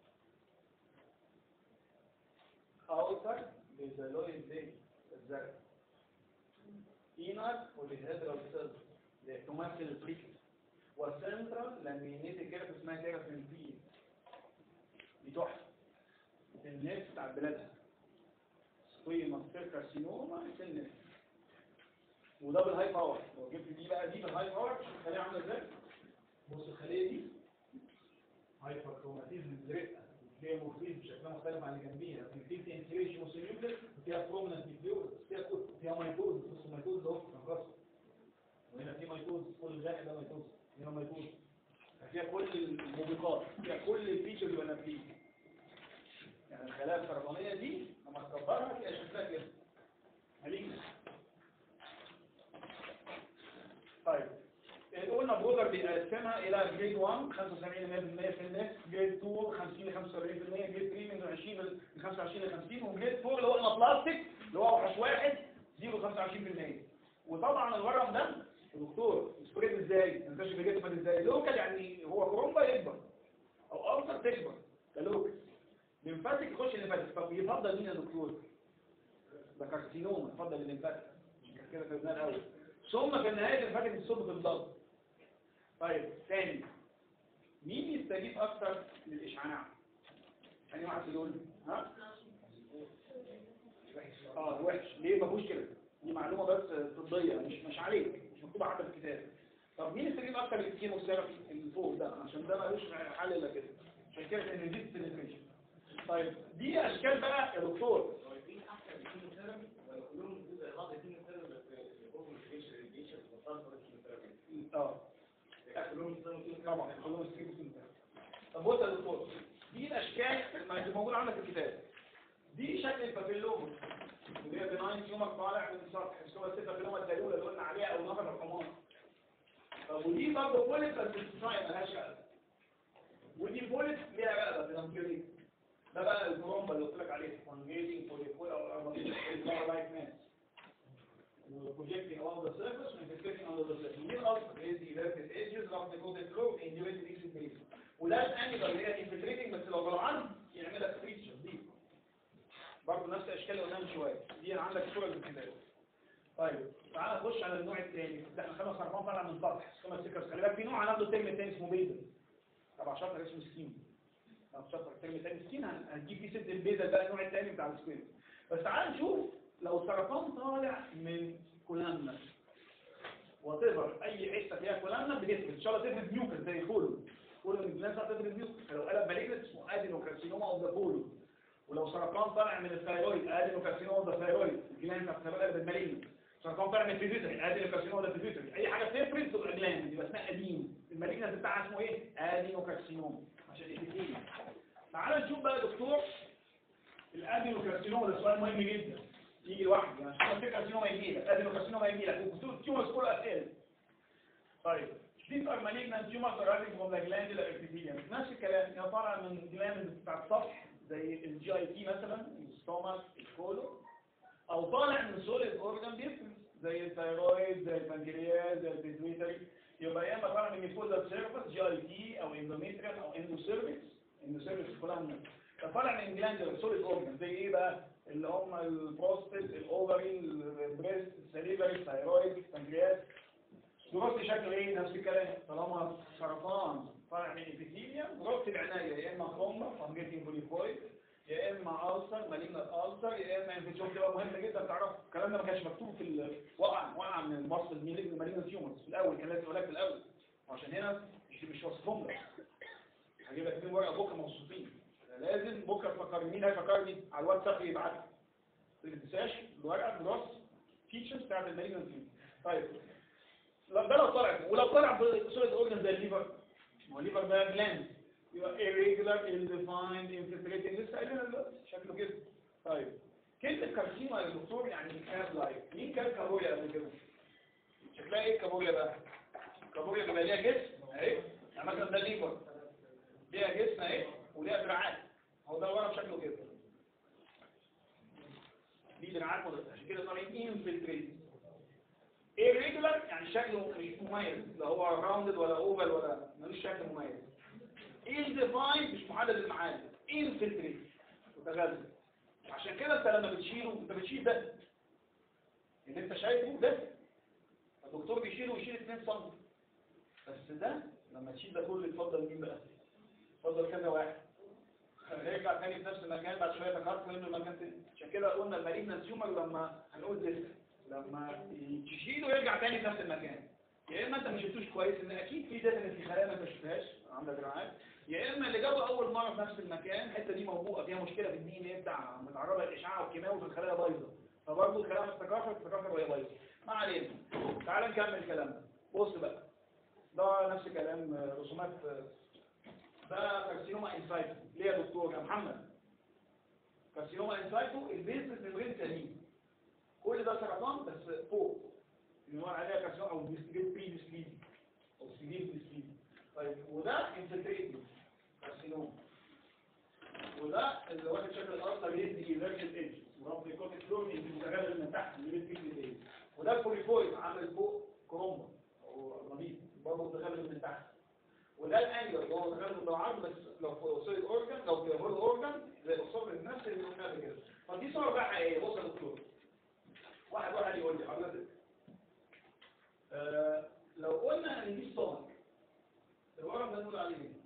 اوتر بيزالويد دي الزرق اينر والهيدرال سيل اللي تمثل البريكس وسنترال لامينيتد كده اسمها كده في البي دي تحفه النفس بتاع بلادها سوي مصير كارسينوما النفس وده بالهاي باور لو جبت دي بقى دي بالهاي باور شوف الخليه عامله ازاي بص الخليه دي هايبر كروماتيزم زرقاء فيها مورفيزم شكلها مختلف عن اللي جنبيها في في انتريشن وسيلولر وفيها بروميننت نيوكليوس فيها كود فيها مايتوز بص المايتوز ده اهو في الراس وهنا في مايتوز كل الجاي ده مايتوز هنا مايتوز فيها كل الموبقات فيها كل الفيتشرز اللي انا فيه يعني الخلايا السرطانيه دي لما تكبرها تلاقي شكلها كده مالجنس طيب قلنا برودر بيقسمها الى جريد 1 75 ل 100% في الناس جريد 2 50 ل 45% جريد 3 من 20 ل 25 ل 50 وجريد 4 اللي هو البلاستيك اللي هو اوحش واحد 0 25% وطبعا الورم ده يا دكتور سبريد ازاي ينتشر في الجسم ازاي لوكال يعني هو كرومبا يكبر او ألسر تكبر ده لوكال ليمفاتيك يخش الليمفاتيك طب يفضل مين يا دكتور ده كارسينوما يفضل الليمفاتيك عشان كده خدناه الاول ثم في النهايه الليمفاتيك تصب في البلد طيب ثاني مين يستجيب اكتر للاشعاع ثاني واحد في دول ها اه وحش ليه ما فيهوش كده دي معلومه بس طبيه مش مش عليك مش مكتوبه حتى في الكتاب طب مين يستجيب اكتر للكيموثيرابي اللي فوق ده عشان ده ملوش حل الا كده عشان كده ان دي بنتريشن طيب دي اشكال بقى يا دكتور اه طبعا كلهم ستريم طب بص يا دكتور دي الاشكال اللي موجوده عندك في الكتاب دي شكل البابيلوما اللي هي بناين تيومر طالع من سطح اسمها البابيلوما الدلوله اللي قلنا عليها او نفر الحمار طب ودي برضه بوليت بس الساين ملهاش رقبه ودي بوليت ليها رقبه بنمبري ده بقى البرومبا اللي قلت لك عليه فانجيتنج بوليفول او لايك ماس projecting along the surface and infiltrating under the surface. Mean ulcer is the elected edges of the coated flow in during the infiltration. وده الانجل اللي هي infiltrating بس لو بالعرض يعمل لك فيتشر دي. برضه نفس الاشكال اللي قلناها من شويه. دي عندك صوره الامتداد. طيب تعال نخش على النوع الثاني. ده احنا خمس ارقام طالع من سطح خمس سكر خلي بالك في نوع هناخده ترم تاني اسمه بيزل. تبع شابتر اسمه سكين. تبع شابتر ترم تاني سكين هنجيب فيه ست البيزل ده النوع الثاني بتاع السكوير. بس تعال نشوف لو سرطان طالع من كولامنا وتظهر اي حته فيها كولامنا بتفرد ان شاء الله تفرد ميوكس زي الكولو كولو من الناس هتفرد ميوكس فلو قلب مالجنس اسمه ادينوكارسينوما اوف ذا كولو ولو سرطان طالع من الثايرويد ادينوكارسينوما اوف ذا ثايرويد الجلاند بتاعت الثايرويد قلب المالجنس سرطان طالع من البيتيوتري ادينوكارسينوما اوف ذا بيتيوتري اي حاجه تفرد تبقى جلاند يبقى اسمها ادين المالجنس بتاعها اسمه ايه ادينوكارسينوما عشان ايه تعال نشوف بقى يا دكتور الادينوكارسينوما ده سؤال مهم جدا يجي لوحده يعني عشان في كارسينوما يجي لك ادينوكارسينوما يجي لك وكتور تيومرز كله اسئله طيب these are malignant tumors arising from the glandular epithelium نفس الكلام يا طالع من جلاند بتاع السطح زي الجي اي تي مثلا الستومك الكولو او طالع من سوليد اورجان بيفرز زي الثايرويد زي البنكرياس زي البيتويتري يبقى يا اما طالع من ميكوزا سيرفس جي اي تي او اندوميتريال او اندوسيرفكس اندوسيرفكس كلها من طالع من جلاندر سوليد اورجان زي ايه بقى اللي هم البروستات الاوفري البريست السليفري الثايرويد البنكرياس دروس شكله ايه نفس الكلام طالما سرطان طالع من ابيثيليا دروس العنايه يا اما كروما فانجيتنج بوليفويد يا اما ألسر مالينا ألسر يا اما انفيجون تبقى مهمه جدا تعرف الكلام ده ما كانش مكتوب في ال- وقع وقع من البصل الميليجن مالينا تيومرز في الاول كان لازم يقول لك في الاول وعشان هنا مش مش وصفهم لك هجيب لك اثنين ورقه بكره موصوفين لازم بكره تفكرني مين هيفكرني على الواتساب يبعت ما تنساش الورقه بلس فيتشرز بتاعت المالينا تيومرز طيب لا- ده لو طلع ولو طلع بسوليد اورجن زي الليفر ما هو الليفر ده جلاند يبقى irregular ill-defined infiltrating لسه قايلين دلوقتي شكله كده طيب كلمة كارسيما يا دكتور يعني كاب لايك مين كان كابوريا قبل كده؟ شكلها ايه كابوريا بقى؟ كابوريا بيبقى ليها جسم اهي يعني مثلا ده ليفر ليها جسم اهي وليها دراعات هو ده الورق شكله كده ليه دراعات مضغوطة عشان كده طالعين infiltrating irregular يعني شكله مش مميز لا هو راوندد ولا اوفال ولا ملوش شكل مميز الديفاين مش محدد المعادن انفلتريت متغذى عشان كده انت لما بتشيله انت بتشيل ده اللي انت شايفه ده الدكتور بيشيله ويشيل 2 سم بس ده لما تشيل ده كله يتفضل مين بقى يتفضل كذا واحد هيرجع تاني في نفس المكان بعد شويه تكرر منه المكان تاني عشان كده قلنا المالين تيومر لما هنقول ده لما تشيله يرجع تاني في نفس المكان يا اما انت ما شفتوش كويس ان اكيد في داتا في خلايا ما شفتهاش عندك دراعات يا اما اللي جابه اول مره في نفس المكان الحته دي موبوءه فيها مشكله في الدي ان ايه بتاع متعرضه للاشعاع والكيماوي في الخلايا بايظه فبرضه الخلايا ما تتكاثر تتكاثر وهي بايظه ما علينا تعال نكمل كلامنا بص بقى ده نفس كلام آه، رسومات آه، ده كارسينوما انسايتو ليه يا دكتور يا محمد كارسينوما انسايتو البيزنس ممبرين سليم كل ده سرطان بس فوق بنقول عليها كارسينوما او ديستريت بري ديسليد او سيفير ديسليد طيب وده انفلتريت كارسينوما وده اللي واخد شكل الارض بيدي ايفيرجن ايدج ورب يكون فلور يدي متغلغل من تحت اللي بيدي في الايد وده البوليفويد عامل فوق كرومبا او رميد برضه متغلغل من تحت وده الانجل اللي هو متغلغل بالعرض بس لو في سوليد اورجان لو في هول اورجان زي الاصابه النفس اللي قلناها قبل كده فدي صوره بقى حقيقيه بص يا دكتور واحد واحد يقول لي حضرتك آه لو قلنا ان دي الصمت الورم ده نقول عليه ايه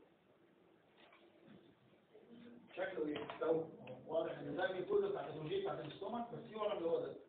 شكله ايه لو واضح ان ده كله بتاع الهيدروجين بتاعت الاستومك بس في ورم اللي هو ده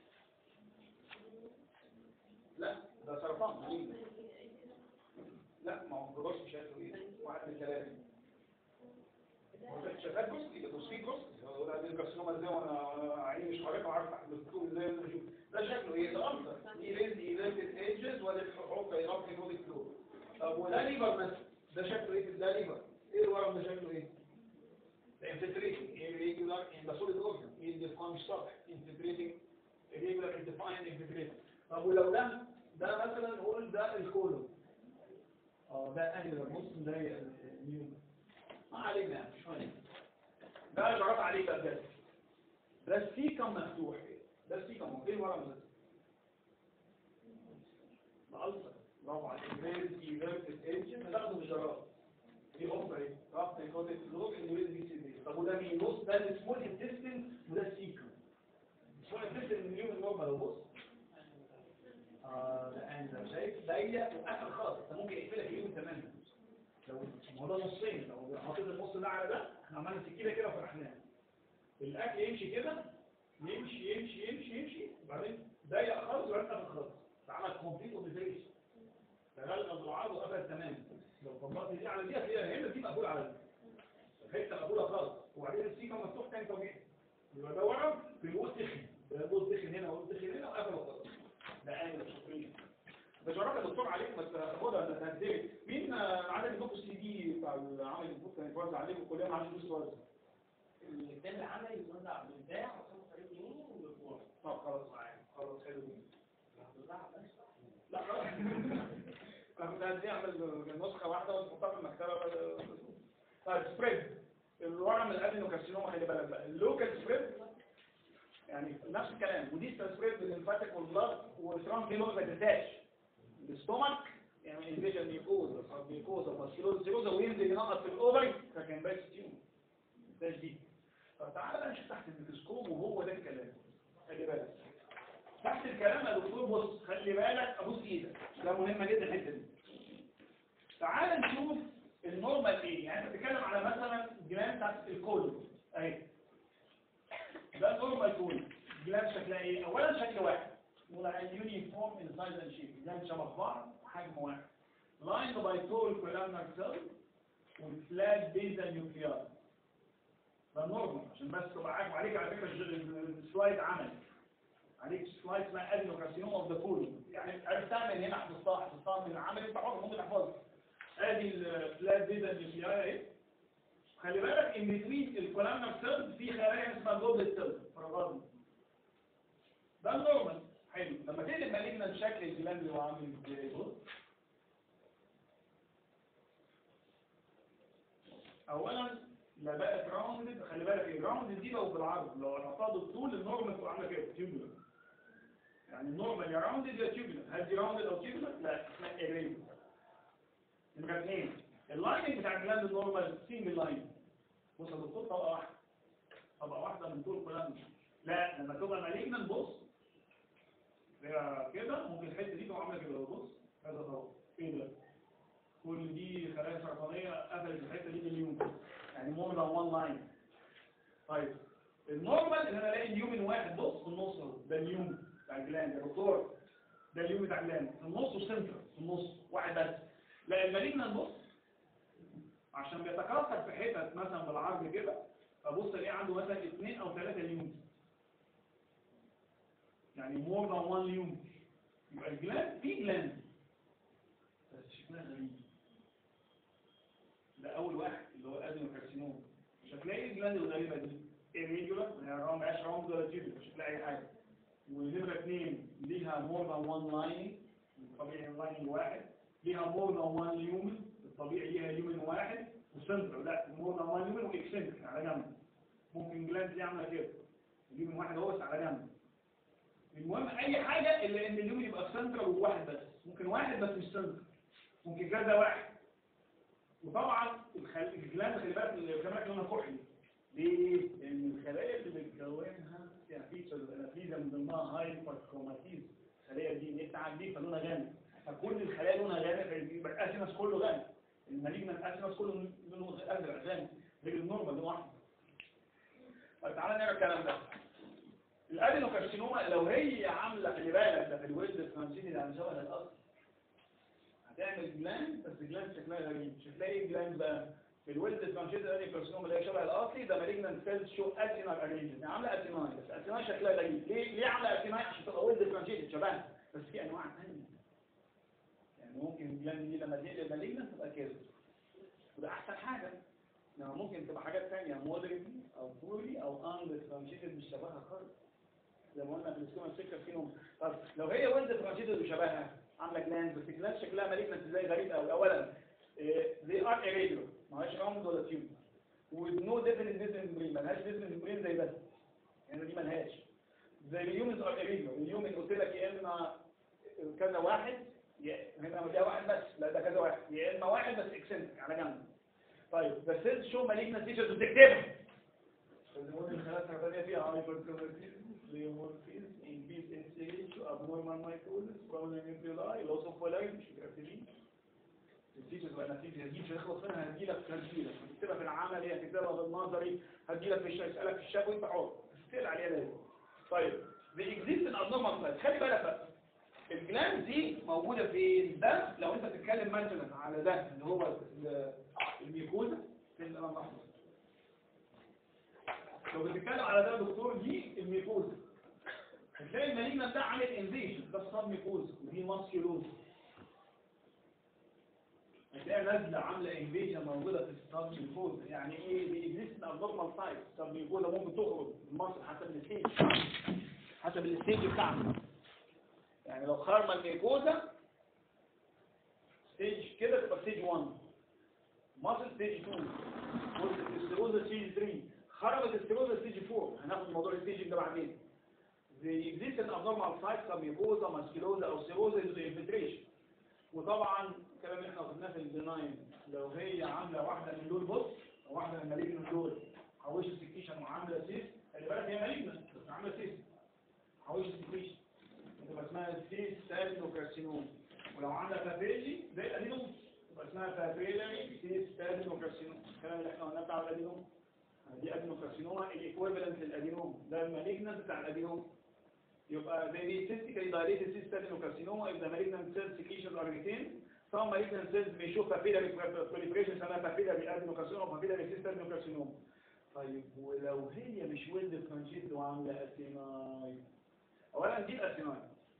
لا ده سرطان مالين لا ما هو بروس شكله ايه واحد من ثلاثه هو ده شغال جزء يبقى تصفيق جزء هو ده عندنا كارسينوما ازاي وانا أنا عيني مش حضرتك عارف الدكتور ازاي انا اشوف ده شكله ايه ده اكتر دي ريز ايفنتد ايجز ولا حروف ايراب كلود طب وده ليفر مثلا ده شكله ايه ده ليفر ايه الورم ده شكله ايه ده infiltrating irregular in the solid organ in the construct infiltrating irregular in defined infiltrating طب ولو ده ده مثلا نقول ده الكولون اه ده انجل بص ده النيوم ما علينا مش مهم ده جرات عليه بقى ده ده السيكم مفتوح ده السيكم مفتوح ايه الورم ده؟ ده ألسر برافو عليك فيرس ايفيرس انجن بتاخده بالجرات دي أخرى ايه؟ رفض الكوتيك لوك الويز بي سي دي طب وده مين؟ بص ده السمول انتستين وده السيكم السمول انتستين من اليوم النورمال لو بص اه ده انجل شايف ضيق وقفل خالص انت ممكن يقفلك اليوم تماما لو ما هو ده نصين لو حطيت النص ده على ده احنا عملنا سكينه كده وفتحناه الاكل يمشي كده يمشي يمشي يمشي يمشي وبعدين ضيق خالص وبعدين قفل خالص عمل كومبليت اوبزرفيشن تغلغل بالعرض وقفل تماما لو طبقت دي على دي هتلاقيها هنا دي مقفوله على دي الحته مقفوله خالص وبعدين السيكه مفتوح تاني طبيعي يبقى ده ورم في الوسط تخن ده الوسط تخن هنا والوسط تخن هنا وقفل خالص ده انجل شكرا بجربها الدكتور عليك ما تاخدها انت هتدرك مين آه، عدد الدكتور السي دي بتاع العمل المفروض كان يتوزع عليكم كلنا ما عادش فلوس توزع الكتاب العملي يوزع بالباع و35 جنيه والاسبوع طب خلاص معايا خلاص حلو جدا هتوزعها بلاش لا خلاص انا كنت عايز اعمل نسخه واحده وتحطها في المكتبه طيب سبريد الورم الادينوكارسينوما خلي بالك بقى اللوكال سبريد يعني نفس الكلام ودي سبريد بالليمفاتيك والبلاد والترانس دي ما تنساش الاستومك يعني انفيجن ميكوزا او ميكوزا ماسكيلوز سيروزا وينزل ينقط في الاوفري فكان بس تيوم ده جديد طب تعالى بقى نشوف تحت الميكروسكوب وهو ده الكلام خلي بالك تحت الكلام يا دكتور بص خلي بالك ابوس ايدك ده مهمه جدا الحته دي تعال نشوف النورمال ايه يعني انت بتتكلم على مثلا جلاند بتاعت الكولون اهي ده النورمال كولون جلاند شكلها ايه اولا شكل واحد نقول على يونيفورم ان سايز اند شيب جلاند شبه بعض حجم واحد lined by tall columnar cells with flat basal nuclei ده النورمال عشان بس تبقى عارف عليك على فكره الج- السلايد عمل عليك سلايد اسمها ادينوكارسينوما اوف ذا كولون يعني عرفتها من هنا حفظتها حفظتها من العمل انت حر ممكن تحفظها ادي الفلات بيزا نيوكلياي اهي خلي بالك ان بتوين الكولامنر سيلز في خلايا اسمها جوبلت سيلز فراغات ده النورمال حلو لما تقلب مالجنا شكل الجلاند اللي هو عامل ازاي بص اولا لا بقت راوندد خلي بالك الراوندد دي لو بالعرض لو هنحطها بالطول النورمال تبقى عامله كده تيوبولار يعني النورمال يا راوندد يا تيوبولار هل دي راوندد او تيوبولار لا اسمها ايريجولار نمرة اثنين اللايننج بتاع الجلاند النورمال سينجل لاين بص يا دكتور طبقه واحده طبقه واحده من طول كلام لا لما تبقى مالجنا بص هي كده ممكن الحته دي تبقى عامله كده بص هذا طبق ايه ده كل دي خلايا سرطانيه قفلت الحته دي مليون يعني مور ذان وان لاين طيب النورمال ان انا الاقي اليومن واحد بص في النص اهو ده اليوم بتاع الجلاند يا دكتور ده اليوم بتاع الجلاند في النص وسنتر في النص واحد بس لا المالجنا نبص عشان بيتكاثر في حتت مثلا بالعرض كده فبص الاقي عنده مثلا اثنين او ثلاثه اليوم يعني مور ذان وان اليوم يبقى الجلاند في جلاند بس شكلها غريب ده اول واحد اللي هو الادينوكارسينوم مش هتلاقي الجلاند الغريبه دي irregular ما هي راوند مش راوند ولا تيوبر مش هتلاقي اي حاجه ونمره اثنين ليها مور ذان وان لاين الطبيعي اللاين واحد ليها مور ذان وان ليومن الطبيعي ليها ليومن واحد وسنتر لا مور ذان وان ليومن واكسنتر على جنب ممكن جلاند دي عامله كده ليومن واحد هو بس على جنب المهم اي حاجه الا ان اليومن يبقى سنتر وواحد بس ممكن واحد بس مش سنتر ممكن كذا واحد وطبعا الخل... الجلاند خلي بالك الكاميرا لونها كحلي ليه؟ لان الخلايا اللي بتكونها يعني فيتشر الانافيزا من ضمنها هايبر كروماتيز الخلايا دي نتعب دي فلونها غامق فكل الخلايا لونها غامق فيبقى الاسينس كله غامق المالجنا الاسينس كله لونه ازرق غامق غير النورمال لونه احمر طيب تعالى نقرا الكلام ده الادينوكارسينوما لو هي عامله خلي بالك ده في الويلد الفرنسيسي ده عامل شبه الاصل هتعمل جلاند بس جلاند شكلها غريب مش هتلاقي ايه جلاند بقى في الويلد الفرنسيسي ده الكارسينوما اللي هي شبه الاصلي ده مالجنان سيلز شو اتينال ارينجن عامله اتيناي بس اتيناي شكلها غريب ليه ليه عامله اتيناي عشان تبقى ويلد فرنسيسي شبهها بس في انواع ثانيه يعني ممكن الجلاند دي لما تقلب مالجنت تبقى كده وده احسن حاجه انما ممكن تبقى حاجات ثانيه مودريتلي او بوري او اندر ترانشيتد مش شبهها خالص زي ما قلنا في السكوما سكر فيهم طب لو هي ويند ترانشيتد وشبهها عامله جلاند بس جلاند شكلها مالجنت ازاي غريب قوي اولا they are irregular ما هيش راوند ولا تيوب with no definite business membrane ملهاش business membrane زي ده يعني دي ملهاش زي اليومنز ار irregular اليومن قلت لك يا اما كذا واحد يا هنا ده واحد بس لا ده كذا واحد يا اما واحد بس اكسنتريك على جنب طيب بس سيلز شو مالجنت تيشرت وتكتبها الهرمون الخلايا السرطانيه فيها هايبركروماتيزم ليومورفيزم انبيز انسيريشن ابنورمال مايكروزس براون نيوكليولاي لوس اوف فولاي مش متاكدين التيشرت بقى نتيجه دي مش هيخلص منها هتجيلك هتجيلك هتكتبها في العمل هي هتكتبها بالنظري هتجيلك في الشيء يسالك في الشاب وانت حر تسال عليها لازم طيب the existing abnormal size خلي بالك بقى الجلاند دي موجودة فين ده لو انت بتتكلم مثلا على ده اللي هو ال- الميكوزا في الامام الاحمر لو بتتكلم على ده يا دكتور دي الميكوزا هتلاقي المالجنا ده عامل انفيشن ده الصاب ميكوزا ودي ماسكيولوز هتلاقي نازله عامله انفيشن موجوده في الصاب ميكوزا يعني ايه دي اكزيست ابنورمال سايز الصاب ميكوزا ممكن تخرج من مصر حسب الستيج حسب الستيج بتاعها يعني لو خرم الميكوزا ستيج كده تبقى ستيج 1 ماسل ستيج 2 والستيروزا ستيج 3 خرمت الستيروزا ستيج 4 هناخد موضوع الستيج ده بعدين the existing abnormal sites of mucosa musculosa او serosa is the infiltration وطبعا الكلام اللي احنا قلناه في البناين لو هي عامله واحده من دول بص او واحده من المالين من دول حوش السكيشن وعامله سيس خلي بالك هي مالين بس عامله سيس حوش السكيشن تبقى اسمها سيس ستادينوكارسينوم ولو عندها فابيلي زي الادينوم تبقى اسمها فابيلاري سيس ستادينوكارسينوم الكلام اللي احنا قلناه بتاع الادينوم دي ادينوكارسينوما الايكويفالنت للادينوم ده المالجنت بتاع الادينوم يبقى زي دي cystically dilated cyst adenocarcinoma if the malignant cell secretions are retained some malignant cells may show papillary proliferation اسمها papillary adenocarcinoma papillary cyst adenocarcinoma طيب ولو هي مش ويلد فرانشيت وعامله اسيناي اولا دي الاسيناي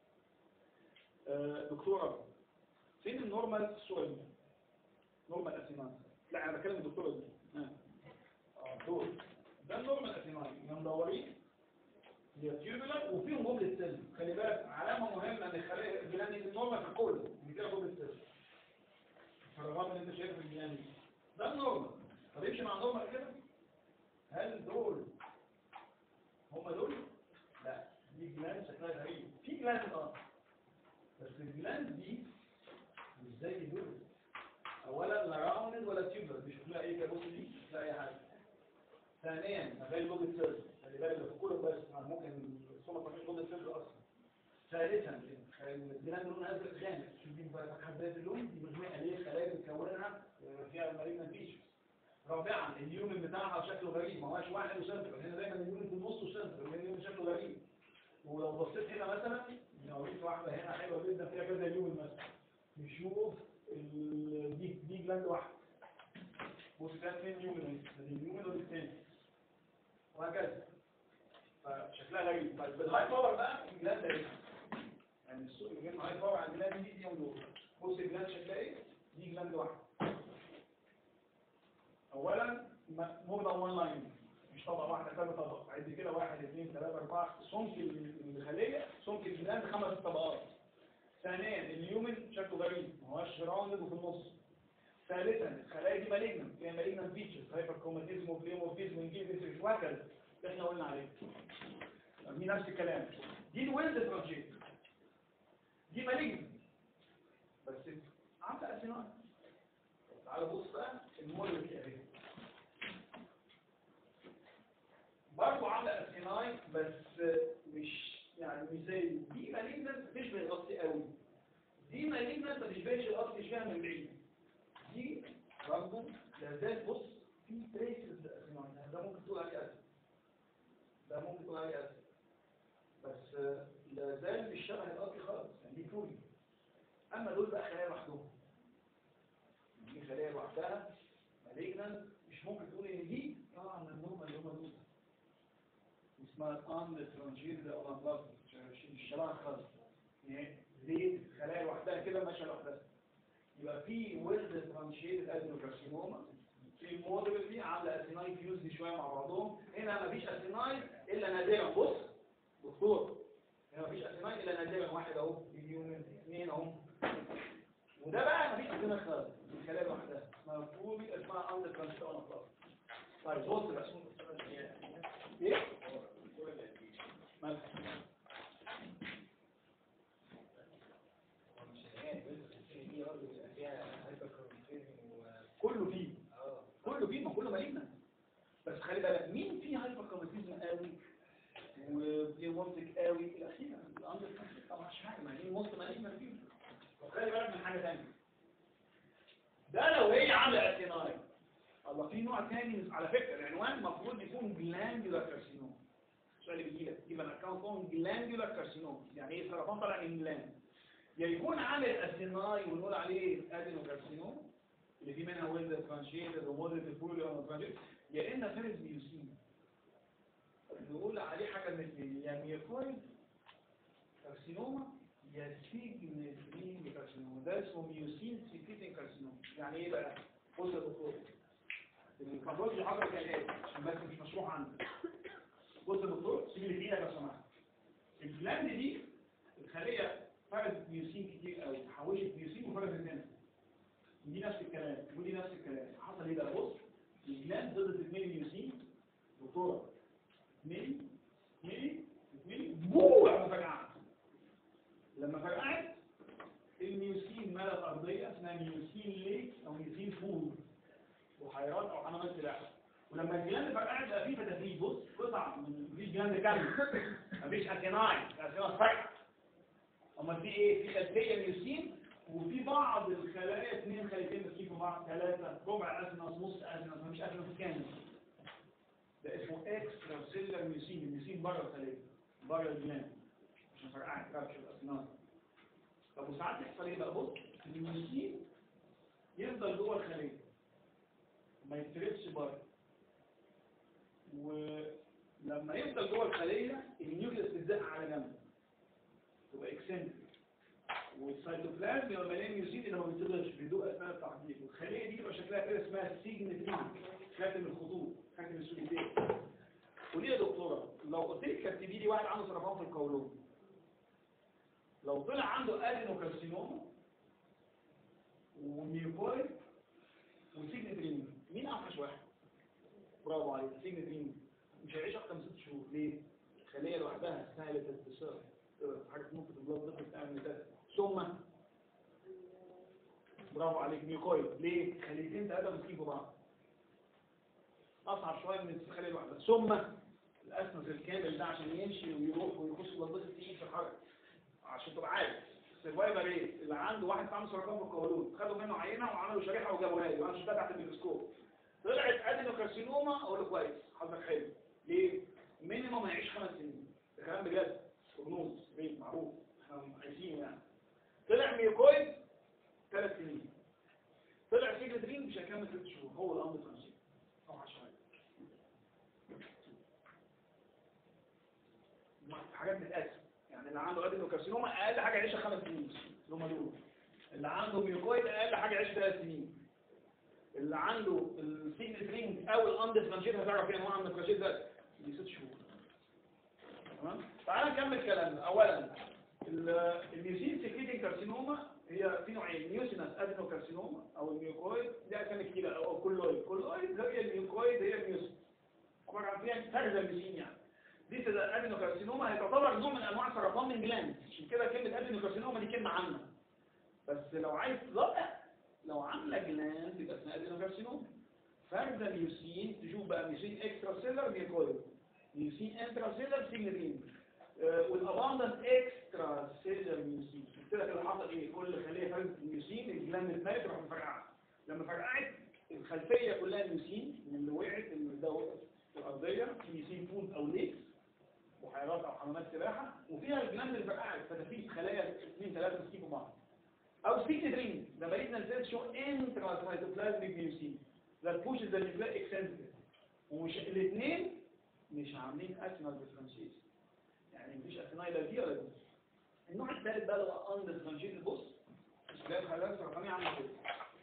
آه، دكتوره فين النورمال الصوره دي نورمال اسيناي لا انا بكلم الدكتوره دي اه آه، دول ده النورمال اسيناي مدورين هي تيوبولار وفيهم جملة سيل خلي بالك علامة مهمة ان خلايا الجلان دي نورمال في الكل دي كده جملة سيل الفراغات اللي انت شايفها في الجلان دي ده النورمال طب يمشي مع النورمال كده هل دول هم دول؟ لا دي جلان شكلها غريب في جلان اه بس الجلان دي مش زي دول اولا لا راوندد ولا تيوبولار مش شكلها ايه كابوس دي مش شكلها اي حاجة ثانيا مفيش جملة سيل خلي بالك ده في كله بس ممكن الصومة ما فيش جملة سيل اصلا ثالثا الجنان لونها ازرق غامق شوف دي بقى حبات اللون دي مجموعة ليه خلايا بتكونها فيها مالجنا فيش رابعا اليومن بتاعها شكله غريب ما هوش واحد وسنتر هنا دايما اليومن في النص وسنتر اليومن شكله غريب ولو بصيت هنا مثلا نوريك واحدة هنا حلوة جدا فيها كذا يومن مثلا نشوف ال- دي دي جلاند واحدة بص ده اثنين يومن دي اليومن ودي الثاني وهكذا فشكلها غريب طيب بالهاي باور بقى الجلاند ده إيه؟ يعني السوق الجلاند هاي باور على الجلاند دي دي ودول بص الجلاند شكلها ايه دي جلاند واحده اولا موجوده وان لاين مش طبقه واحده كذا طبقه عد كده واحد اثنين ثلاثه اربعه سمك الخليه سمك الجلاند خمس طبقات ثانيا اليومن شكله غريب ما هوش راوندد وفي النص ثالثا الخلايا دي مالجنم فيها مالجنم فيتشرز هايبركروماتيزم وبليومورفيزم وانجيزم وهكذا اللي احنا قلنا عليه دي نفس الكلام دي الويلد بروجيكت دي مالجنم بس عامله اسيناي تعالى بص بقى المولد اهي برضه عامله اسيناي بس مش يعني مش زي دي مالجنم تشبه الاصلي قوي دي مالجنم ما تشبهش الاصلي تشبهها من بعيد دي برضه لا زال بص في تريسز ده ممكن تقول عليه اسد ده ممكن تقول عليه اسد بس آه، لا زال مش شبه الاصلي خالص يعني دي فوري اما دول بقى خلايا لوحدهم دي خلايا لوحدها مالجنان مش ممكن تقول ان دي اه من النورمال اللي هم دول اسمها الان ترانجير او الانبلاط مش شبه خالص يعني دي خلايا لوحدها كده ماشيه لوحدها يبقى في ويل ديفرنشيتد ادينوكارسينوما في موديل دي عامله اسيناي فيوز دي شويه مع بعضهم هنا مفيش اسيناي الا نادرا بص دكتور هنا مفيش اسيناي الا نادرا واحد اهو مليون اثنين اهو وده بقى مفيش اسيناي خالص الخلايا لوحدها اسمها فوبي اسمها اندر كونستون طيب بص بقى ايه مالها كله فيه كله فيه ما كله مالينا بس خلي بالك مين فيه هايبر كروماتيزم قوي وبيومتك قوي الاخيره الاندر طبعا مش حاجه ما هي نص مالينا فيه طب خلي بالك من حاجه ثانيه ده لو هي عامله اسيناي الله في نوع ثاني على فكره العنوان المفروض يكون جلاندولار كارسينوم السؤال اللي بيجي لك يبقى الاكونت فون جلاندولار كارسينوم يعني ايه سرطان طالع من جلاند يا يكون عامل اسيناي ونقول عليه ادينوكارسينوم اللي في منها ويلد ترانشيتد وموديل الفوليو ترانشيتد يا اما فيرس بيوسين نقول عليه حاجه مثل يا ميوكويد كارسينوما يا سيجنترين كارسينوما ده اسمه ميوسين سيكيتين كارسينوما يعني ايه بقى بص يا دكتور الكابروج حضرتك كالاتي عشان بس مش مشروح عندك بص يا دكتور سيب لي ايدك لو سمحت الجلاند دي الخليه فرزت ميوسين كتير قوي حوشت ميوسين وفرزت منها دي نفس الكلام ودي نفس الكلام حصل ايه بقى بص الجلاند ضد 2 ميوسين دكتوره 2 2 2 بوع مفاجاه لما فرقعت الميوسين ملأ الارضيه اسمها ميوسين ليك او ميوسين فود بحيرات او حمامات سلاحه ولما الجلاند فرقعت بقى فيه فتافيت بص قطع من مفيش جلاند كامل مفيش اسيناي اسيناي فرقع امال في ايه في خلفيه ميوسين وفي بعض الخلايا اثنين خليتين ماسكين في بعض ثلاثه ربع اسنس نص اسنس مفيش اسنس كامل ده اسمه اكسترا سيلر ميوسين الميوسين بره الخليه بره الجلاند عشان فرقعت كابتشر الاسنان طب وساعات يحصل ايه بقى بص الميوسين يفضل جوه الخليه ما يتربش بره ولما يفضل جوه الخليه النيوكليس تتزق على جنب تبقى اكسنتريك والسيتوبلازم يبقى مليان ميوسين اللي ما بيتصلش بيدوق اثناء التحضير والخليه دي تبقى شكلها كده اسمها سيجنتين خاتم الخطوط خاتم السوليتين وليه يا دكتوره لو قلت لك كتبي لي واحد عنده سرطان في القولون لو طلع عنده ادينوكارسينوما وميوكويد وسيجنتين مين اوحش واحد برافو عليك سيجنتين مش هيعيش اكتر من ست شهور ليه خليه لوحدها سهله الانتشار حاجه ممكن البلاد ضغط تعمل ده ثم برافو عليك ميوكويد ليه خليتين ثلاثه ماسكين في بعض اصعب شويه من الخليه الواحده ثم الاسنس الكامل ده عشان يمشي ويروح ويخش بلاد تقيل في الحركه عشان تبقى عارف السرفايفر ايه اللي عنده واحد عنده سرطان في القولون خدوا منه عينه وعملوا شريحه وجابوها لي وانا شفتها تحت الميكروسكوب طلعت ادينوكارسينوما اقول له كويس حظك حلو ليه مينيموم هيعيش خمس سنين ده كلام بجد بروجنوز ريت معروف احنا عايزينه يعني طلع ميوكويد ثلاث سنين طلع سيجنترين مش هيكمل ست شهور هو الامر تنشيط اوحش حاجه حاجات بتتقاس يعني اللي عنده ادينوكارسينوما اقل حاجه يعيشها خمس سنين اللي هم دول اللي عنده ميوكويد اقل حاجه يعيش ثلاث سنين اللي عنده السيجنترين او الاندفرنشيت هتعرف ايه انواع الدفرنشيت ده دي ست شهور تمام تعال نكمل كلامنا اولا الميوسين سكريتنج كارسينوما هي في نوعين ميوسينس ادينوكارسينوما او الميوكويد دي اسامي كتيره او كولويد كولويد هي الميوكويد هي الميوسين عباره عن فيها فرز الميوسين يعني دي تبقى ادينوكارسينوما هي تعتبر نوع من انواع سرطان من جلاند عشان كده كلمه ادينوكارسينوما دي كلمه عامه بس لو عايز تدقق لو عامله جلاند يبقى اسمها ادينوكارسينوما فرز الميوسين تشوف بقى ميوسين اكسترا سيلر ميوكويد ميوسين انترا سيلر سيجنتين والاباندنت اكسترا سيلر ميوسين قلت لك اللي حصل ايه كل خليه فرزت ميوسين الجلاند اتملت راح مفرقعه لما فرقعت الخلفيه كلها ميوسين من اللي وقعت اللي دوت الارضيه في ميوسين فود او ليكس بحيرات او حمامات سباحه وفيها الجلاند اللي فرقعت فتفيت خلايا اثنين ثلاثه ماسكين في بعض او سيجنتين ده مريضنا سيلز شو انترا سايتوبلازميك ميوسين that pushes the nuclear eccentric ومش الاثنين مش عاملين اسمال ديفرنشيشن يعني مفيش اثناء لا دي ولا دي النوع الثالث بقى اللي هو ان ديفرنشيشن بص ده الخلايا السرطانية عاملة كده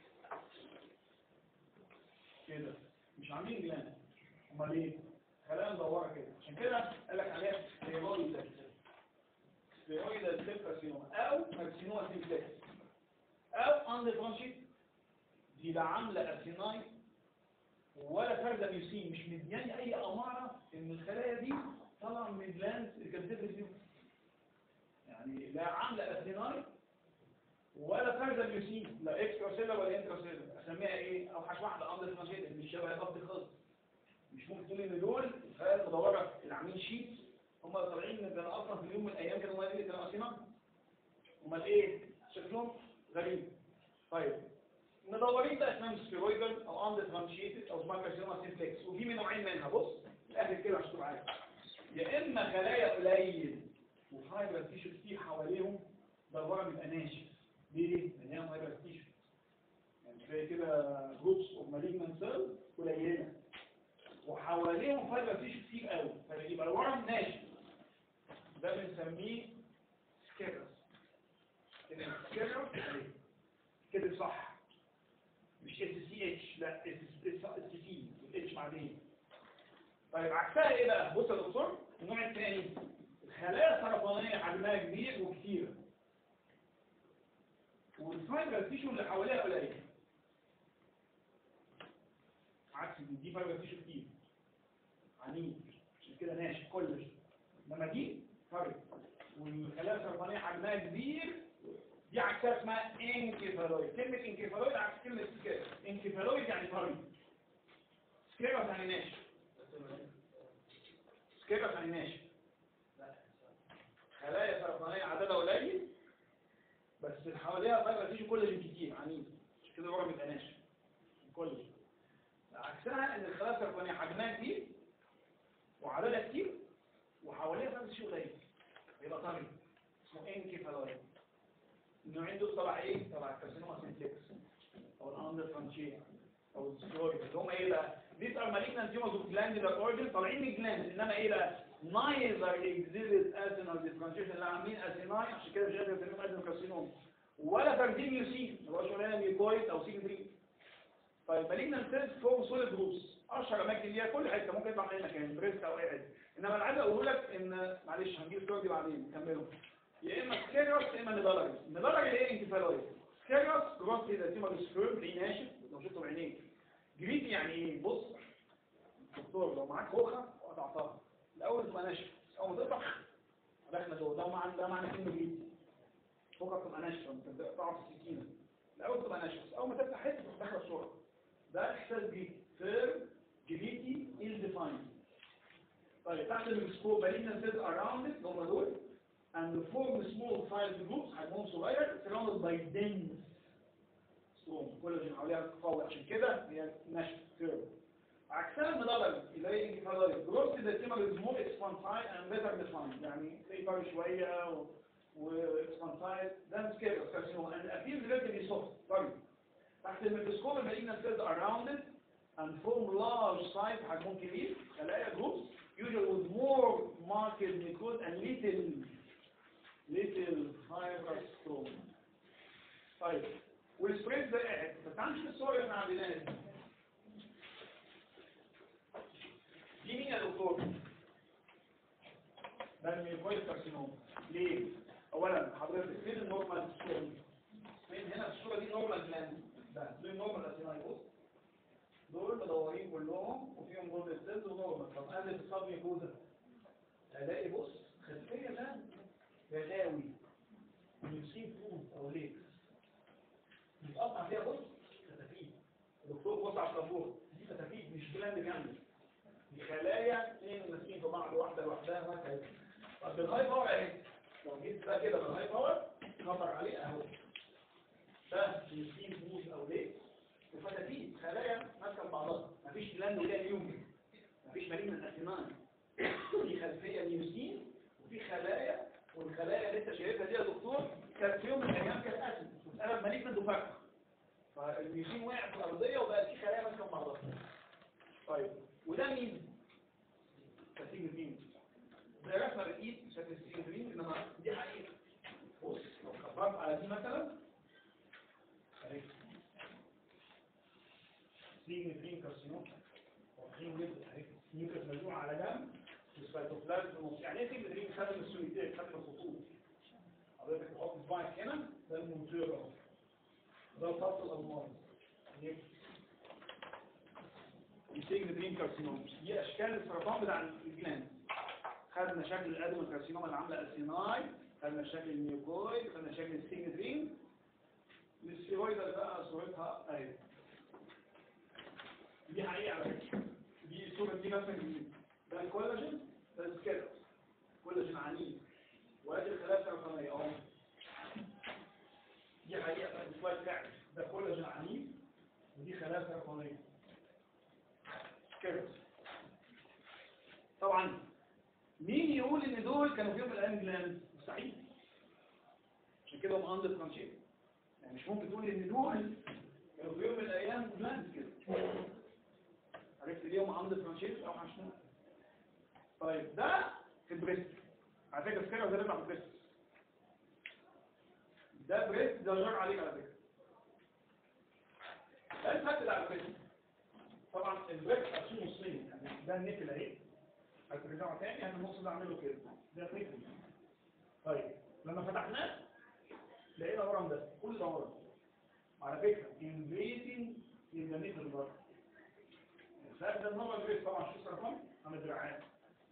كده مش عاملين جلاند امال ايه خلايا مدورة كده عشان كده قال لك عليها ستيرويد ستيرويد سيل كارسينوما او كارسينوما سيمبلكس او اندر فرانشيت دي لا عاملة ارسيناي ولا فردة ميوسين مش مدياني اي امارة ان الخلايا دي طالعة من جلاند اللي كانت بتفرز فيهم يعني لا عاملة ارسيناي ولا فردة ميوسين لا اكسترا سيلر ولا انترا سيلر اسميها ايه اوحش واحدة اندر فرانشيت مش شبه القبض خالص مش ممكن تقول ان دول الخلايا المدورة اللي عاملين شيت هم طالعين من كانوا اصلا في يوم من الايام كانوا مالين كانوا ارسيناي امال ايه شكلهم غريب طيب مدورين ده اسمهم ستيرويدال او اندر فرانشيتد او اسمها كارسينوما سيمبلكس وفي من نوعين منها بص الاخر كده عشان تبقى عارف يا اما خلايا قليل وفايبر تيشو كتير حواليهم ده الورم بيبقى ناشف ليه؟ لان هي فايبر تيشو يعني تلاقي كده جروبس اوف مالجنت سيل قليله وحواليهم فايبر تيشو كتير قوي فيبقى الورم ناشف ده بنسميه سكيرس كده سكيرس كده صح مش اس سي اتش لا اس اس سي اتش بعدين طيب عكسها ايه بقى بص يا دكتور النوع الثاني الخلايا السرطانيه حجمها كبير وكتير والفايبر تيشو اللي حواليها قليل عكس دي دي فايبر تيشو كتير عنيف عشان كده ناشف كلش انما دي فرق والخلايا السرطانيه حجمها كبير دي عكسها اسمها انكيفالويد كلمة انكيفالويد عكس كلمة سكيرس انكيفالويد يعني طري سكيرس يعني ناشف سكيرس يعني ناشف خلايا سرطانية عددها قليل بس اللي حواليها فايبر تيجي كولاجين كتير عنيف عشان كده الورم بيبقى ناشف كولاجين عكسها ان الخلايا السرطانية حجمها كبير وعددها كتير وحواليها فايبر تيجي قليل يبقى طري اسمه انكيفالويد النوعين دول تبع ايه؟ تبع الكارسينوما سيمبلكس او الاندر فرانشيا او السكلويد اللي هم ايه بقى؟ These are malignant tumors of glandular origin طالعين من الجلاند انما ايه بقى؟ neither exhibit acinar differentiation اللي عاملين اسيناي عشان كده مش قادر يسميهم ادنو كارسينوما ولا فاردين يوسين ما هوش ولا ميكويد او سي 3 طيب malignant cells فوق سوليد جروبس اشهر اماكن ليها كل حته ممكن يطلع من اي مكان بريست او اي حته انما انا عايز اقول لك ان معلش هنجيب الصور دي بعدين نكملهم يا اما سكيروس يا اما نيدالري نيدالري اللي هي انكفالويد سكيروس جروس كده تيمر سبيرم ليه ناشف لو شفته بعينيك جريدي يعني ايه بص دكتور لو معاك خوخه وقطعتها الاول تبقى ناشف اول ما تقطع داخله جوه ده معنى ده معنى كلمه جريدي خوخه تبقى ناشفه انت بتقطعها في السكينه الاول تبقى ناشفه اول ما تفتح حته تروح داخله بسرعه ده احساس جريدي فيرم جريدي از ديفايند طيب تحت الميكروسكوب مالينا سيلز اراوند ات هم دول and form small size groups حجمهم صغير surrounded by dense stroma كولاجين حواليها قوي عشان كده هي ناشفه كيرف عكسها المدلل اللي هي انكفالويد جروث ده تيمر از مور اكسبانسايد اند بيتر ديفايند يعني تلاقي فرق شويه و واكسبانسايد ده مش كده كارسينوما and appears relatively soft طري تحت الميكروسكوب المالجنت cells are rounded and form large size حجمهم كبير خلايا groups usually with more marked necrosis and little little fibrostome طيب والسبريد ده قاعد ما تعملش الصور اللي احنا عاملينها دي دي مين يا دكتور ده الميكويد كارسينوم ليه اولا حضرتك فين النورمال الصوره دي فين هنا الصوره دي نورمال جلاند ده دول نورمال اسيناي بص دول مدورين كلهم وفيهم جولد سيلز ونورمال طب انا في الصاب ميكوزا الاقي بص خلفيه ده رغاوي نسيب فود او ليكس بيتقطع فيها بص فتافيت الدكتور بص على الصبور دي فتافيت مش جلاند كامل دي خلايا اثنين ماسكين في بعض واحده لوحدها مثلا طب بالهاي باور اهي لو جيت ده كده بالهاي باور نظر عليه اهو ده نسيب فود او ليكس وفتافيت خلايا ماسكه بعضها مفيش جلاند ولا اليوم مفيش مالين من الاسنان في خلفيه نيوسين وفي خلايا والخلايا اللي انت شايفها دي يا دكتور كانت في يوم من الايام كانت اسد اتقلب مليك من دفاعها فالميوسين وقع في الارضيه وبقى في خلايا ماسكه في بعضها طيب وده مين؟ ساتيجرين ده رسمه بالايد ساتيجرين انما دي حقيقه بص لو خبرت على دي مثلا سيجنترين كارسينوم واضحين جدا اهي نيوكليس مجموعة على جنب والسيتوبلازم في النص يعني ايه سيجنترين خدم السوليتير خدم الخطوط حضرتك تحط صباعك هنا ده المونتير اهو ده الخط الالماني السيجنترين كارسينوم دي اشكال السرطان بتاع الجلاند خدنا شكل الادم الكارسينوم اللي عامله السيناي خدنا شكل النيوكويد خدنا شكل السيجنترين الستيرويد اللي بقى صورتها اهي دي حقيقة على فكرة دي الصورة دي مثلا ده الكولاجين ده السكيلت كولاجين عنيف وادي الخلايا السرطانية اهو دي حقيقة بقى سلايد فعلا ده كولاجين عنيف ودي خلايا سرطانية سكيلت طبعا مين يقول ان دول كانوا فيهم الان جلاند مستحيل عشان كده هم اندر فرانشيز يعني مش ممكن تقول ان دول كانوا في يوم من الايام جلاند كده عرفت ليه هم اندر فرانشيز او عشان طيب ده في البريست على فكره سكيلت ده بيطلع في البريست ده بريست ده جار عليك على فكره ده الفك بتاع البريست طبعا البريك قسمه نصين يعني ده النيكل اهي هترجعه تاني انا النص ده اعمله كده ده النيكل طيب لما فتحناه لقينا ورم ده كل ده ورم على فكره انفيتنج يبقى نيكل بره الفرق ده النمر البريك طبعا شو سرطان انا دراعات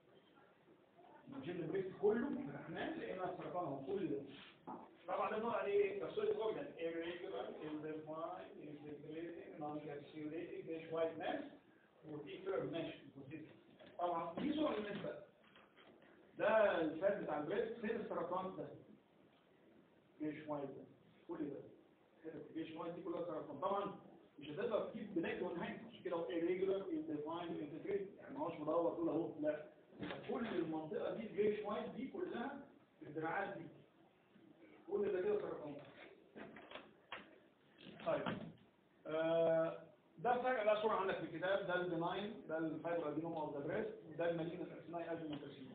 نجيب البريك كله فتحناه لقينا السرطان هو كل ده طبعا ده نوع عليه كبسولة organ irregular ill-defined infiltrating non-capsulating dish white mass وفي curve mesh طبعا دي صورة بالنسبة ده الفات بتاع البريست فين السرطان ده جيش وايت ده كل ده حتة جيش وايت دي كلها سرطان طبعا مش هتقدر تجيب بداية ونهاية عشان كده هو irregular ill-defined infiltrating يعني ما هوش مدور تقول اهو لا كل المنطقة دي جيش وايت دي كلها الدراعات دي كل ده كده سرطان طيب آه ده الفرق بقى صورة عندك في الكتاب ده البناين ده الفايبر ادينوم او ذا بريست وده المالين الاسناي ادينوم كارسينوم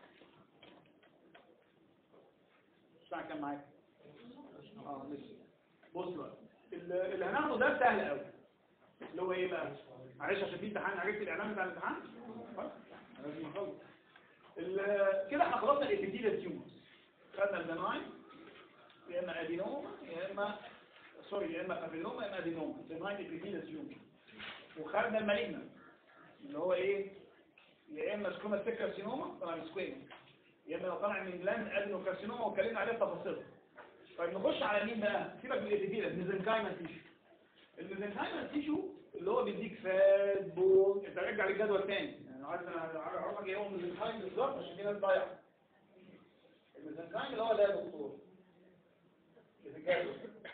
الساعة كام معاك؟ اه لسه بص بقى اللي اللي هناخده ده سهل قوي اللي هو ايه بقى؟ معلش عشان في امتحان عرفت الاعلان بتاع الامتحان؟ خلاص لازم نخلص ال- كده احنا خلصنا الابيثيليال تيومرز خدنا البناين يا اما ادينوما يا اما سوري يا اما ابينوما يا اما ادينوما بناين ابيثيليال تيومر وخدنا المالجنا اللي هو ايه يا اما سكوما سيك كارسينوما طبعا سكويما يا اما لو طالع من جلاند ادينو كارسينوما واتكلمنا عليه تفاصيل طيب نخش على مين بقى سيبك من الابيثيليال ميزنكايما تيشو الميزنكايما تيشو اللي هو بيديك فات بول انت رجع للجدول تاني يعني عايز انا اعرفك ايه هو الميزنكايما بالظبط عشان في ناس ضايعه الميزنكايما اللي هو ده يا دكتور الجدول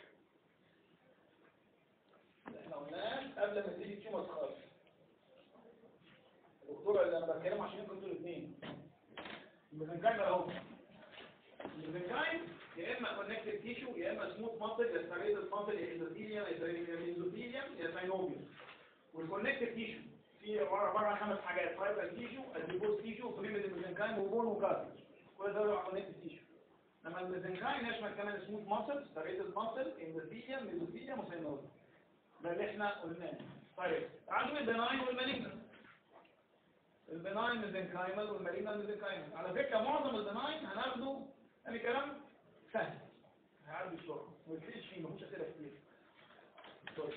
احنا قلناه قبل ما تيجي تشوف خالص الدكتور اللي انا بتكلم عشان انتوا انتوا الاثنين الميزنكايم اهو الميزنكايم يا اما كونكتد تيشو يا اما سموث ماسل يا ستريتد ماسل يا ايزوثيليوم يا ميزوثيليوم يا ساينوبيوم والكونكتد تيشو في عباره عن خمس حاجات فايبر تيشو اديبوز تيشو بريميد الميزنكايم وبون وكارتج كل ده كونكتد تيشو لما الميزنكايم يشمل كمان سموث ماسل ستريتد ماسل ايزوثيليوم ميزوثيليوم وساينوبيوم ده اللي احنا قلناه طيب تعالوا البناين والمالجنال البناين ميزنكايمال والمالجنال ميزنكايمال على فكرة معظم البناين هناخده يعني كلام سهل هعدي بسرعة ما تلاقيش فيه مفيش أسئلة كتير طيب.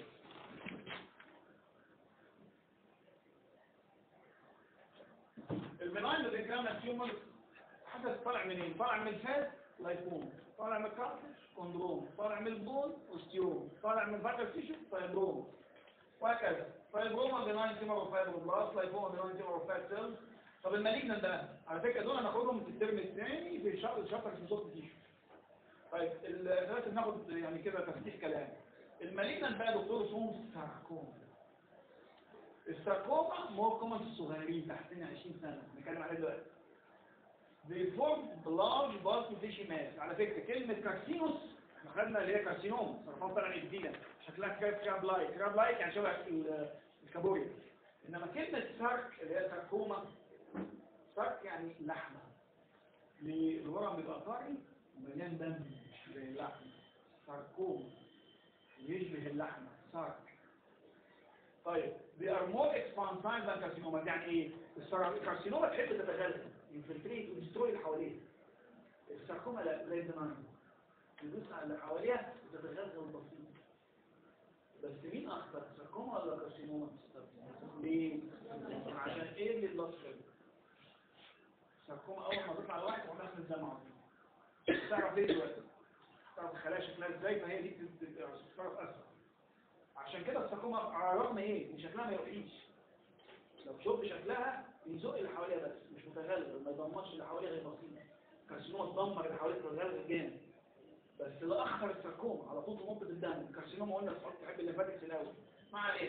البناين ميزنكايمال تيومر حدث طالع منين؟ طالع من الفات لايفوم طالع من الكارتش كوندروم طالع من البون اوستيوم طالع من فاكر تيشو فايبروم وهكذا فايبروما بناين تيمر وفايبروبلاست لايفوما بناين تيمر وفات سيلز طب المالجنان ده على فكره دول هناخدهم في الترم الثاني في شهر شابتر في صوت تيشو طيب ال- دلوقتي بناخد يعني كده تفتيح كلام المالجنان بقى دكتور اسمه ساركوما الساركوما مور كومن في الصغيرين تحت سن 20 سنه بنتكلم عليه دلوقتي they form large bulky fishy mass على فكرة كلمة كارسينوس احنا خدنا اللي هي كارسينوم سرطان طلع جديدة شكلها كده كراب لايك كراب لايك يعني شبه ال- الكابوريا انما كلمة سارك اللي هي ساركوما سارك يعني لحمة ليه؟ الورم بيبقى طري ومليان دم مش زي اللحمة ساركوما يشبه اللحمة سارك طيب they are more expansile than carcinomas يعني ايه السر- الكارسينوما تحب تتغلغل ينفلتريت وتستروي اللي حواليها الساركوما لا زي البنان تدوس على اللي حواليها وتتغلغل بسيط بس مين اخطر ساركوما ولا كارسينوما ليه عشان ايه اللي بلصق ساركوما اول ما تطلع الواحد وعملها من الدم على طول تعرف ايه دلوقتي تعرف الخلايا شكلها ازاي فهي دي بتتصرف اسرع عشان كده الساركوما على الرغم ايه ان شكلها ما يروحيش لو شوف شكلها يزق اللي حواليها بس مش متغلغل ما يدمرش اللي حواليها غير بسيط كارسينوما تدمر اللي حواليها تتغلغل جامد بس اللي اخطر الساركوما على طول تنط الدم الكارسينوما قلنا تحط تحب الليمفاتكس الاول ما علينا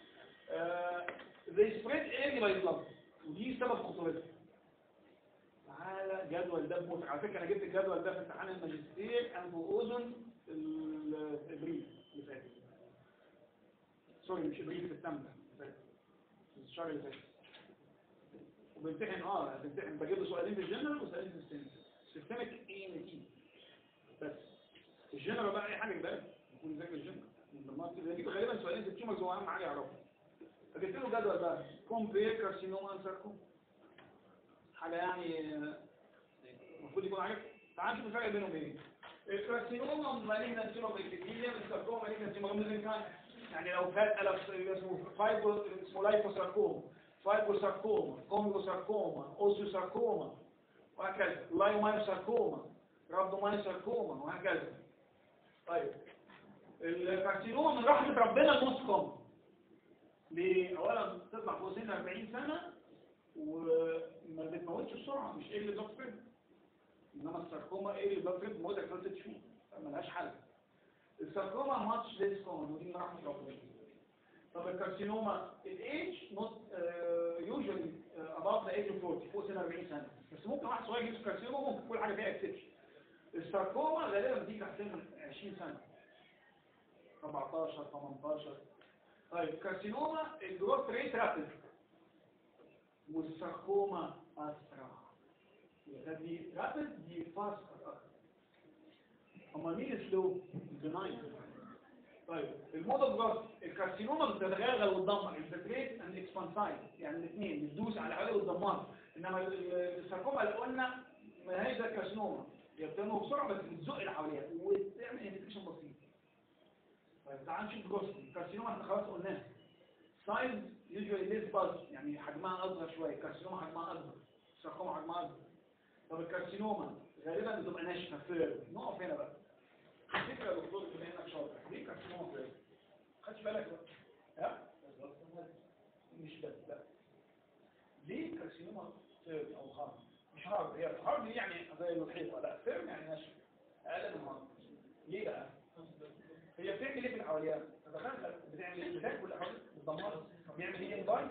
آه they spread early by blood ودي سبب خطورتها تعالى جدول ده بموت على فكره انا جبت الجدول ده في امتحان الماجستير انف واذن الابريل اللي فات سوري مش ابريل سبتمبر اللي فات الشهر اللي فات وبمتحن اه بمتحن بجيب له سؤالين في الجنرال وسؤالين في السيستمك سيستمك ايه ان اي بس الجنرال بقى اي حاجه بقى يكون يذاكر الجنرال من ضمنها كده يجيب غالبا سؤالين في التيومرز هو اهم حاجه يعرفها فجبت له جدول بقى كومبير كارسينوما اند ساركوما حاجه يعني آه، المفروض يكون عارف تعال نشوف الفرق بينهم ايه الكارسينوما مالينا سيروم اكتيفيا الساركوما مالينا سيروم كان يعني لو فات لو اسمه فايبو اسمه لايفوساركوما فايبوساركوما كونغوساركوما اوسيوساركوما وهكذا لايومايوساركوما رابدومايوساركوما وهكذا طيب الكارسينوما من رحمة ربنا المسكم ليه؟ اولا تطلع فوق سن 40 سنة وما بتموتش بسرعة مش ايه اللي بلاد انما الساركوما ايه اللي بلاد موتك ثلاث شهور ملهاش حل الساركوما ماتش ليس كومن ودي من رحمة ربنا طب الكارسينوما الايج نوت يوجوالي above the age of 40 فوق سن 40 سنة بس ممكن واحد صغير يجيب كارسينوما ممكن كل حاجة فيها اكسبشن الساركوما غالبا بتيجي تحت سن 20 سنة 17 18 طيب كارسينوما الجروث ريت رابيد والساركوما اسرع يبقى دي رابيد دي فاست اكتر اما مين السلو البناين طيب الموضة جروث الكارسينوما بتتغلغل وتدمر الفكريت اند اكسبانسايد يعني الاثنين بتدوس على حاجه وتدمر انما ال- ال- الساركوما اللي قلنا ما هي ده الكارسينوما هي بتنمو بسرعه بس بتزق اللي حواليها وتعمل انفكشن بسيط طيب تعال نشوف جروث الكارسينوما احنا خلاص قلناها سايز يوجوالي ليس باز يعني حجمها اصغر شويه الكارسينوما حجمها اكبر الساركوما حجمها اكبر طب الكارسينوما غالبا بتبقى ناشفه فير نقف هنا بقى الفكره يا دكتور بما انك شاطر ليه كارسينوما فير خدش بالك بقى ها مش بس لا ليه كارسينوما فير او هارد مش هارد هي هارد يعني زي الحيطه لا فير يعني ناشفه اقل من هارد ليه بقى هي بتعمل ايه في اللي حواليها تتخيل بتعمل ايه بتاكل اللي حواليها بتدمرها بيعمل ايه انضاي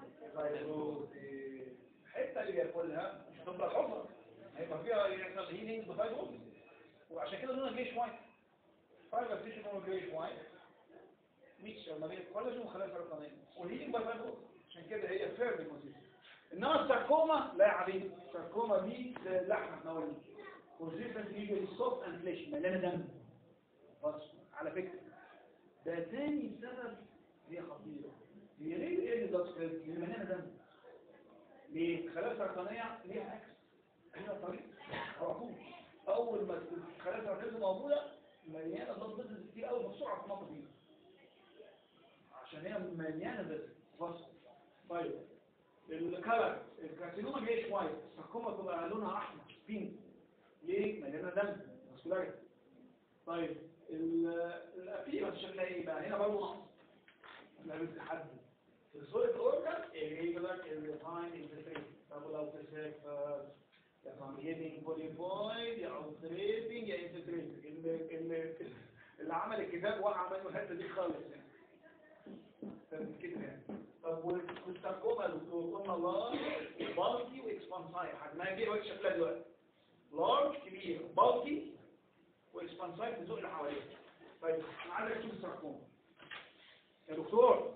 الحته اللي بياكلها مش هتفضل حفره هيبقى فيها يحصل هيلينج بفايبروز وعشان كده لونها جريش وايت فايبر تيشن لونه جريش وايت ميكشر ما بين الكولاجين وخلايا سرطانيه والهيلينج بفايبروز عشان كده هي فيرم كونسيستنت انما الساركوما لا يا حبيبي الساركوما دي لحمه احنا قلنا كونسيستنت يجي سوفت اند فليش مليانه دم بس على فكرة ده تاني سبب هي خطيرة هي ليه ايه اللي ضغط هي مليانة دم ليه خلايا سرطانية ليها عكس هي طريق على طول اول ما الخلايا السرطانية موجودة مليانة ضغط بس كتير قوي بسرعة تنط فيها عشان هي مليانة بس بس طيب الكلر الكارسينوما جاي شوية الساركوما بتبقى لونها احمر بينك ليه مليانة دم ماسكولاريتي طيب الأبيرنس شكلها ايه بقى هنا برضه نقص احنا بنتحدد السوليد اورجان ايه يقول لك الفاين انفلتريت طب لو كساك يا كونجيتنج بوليبويد يا اوتريتنج يا انفلتريت اللي اللي عمل الكتاب وقع منه الحته دي خالص يعني فاهم كده يعني طب والساركوما دكتور قلنا لارج بالكي واكسبانساي حجمها كبير وهي شكلها دلوقتي لارج كبير بالكي واكسبانسايد بتزق اللي حواليها طيب انا عايزك تشوف الساركوما يا دكتور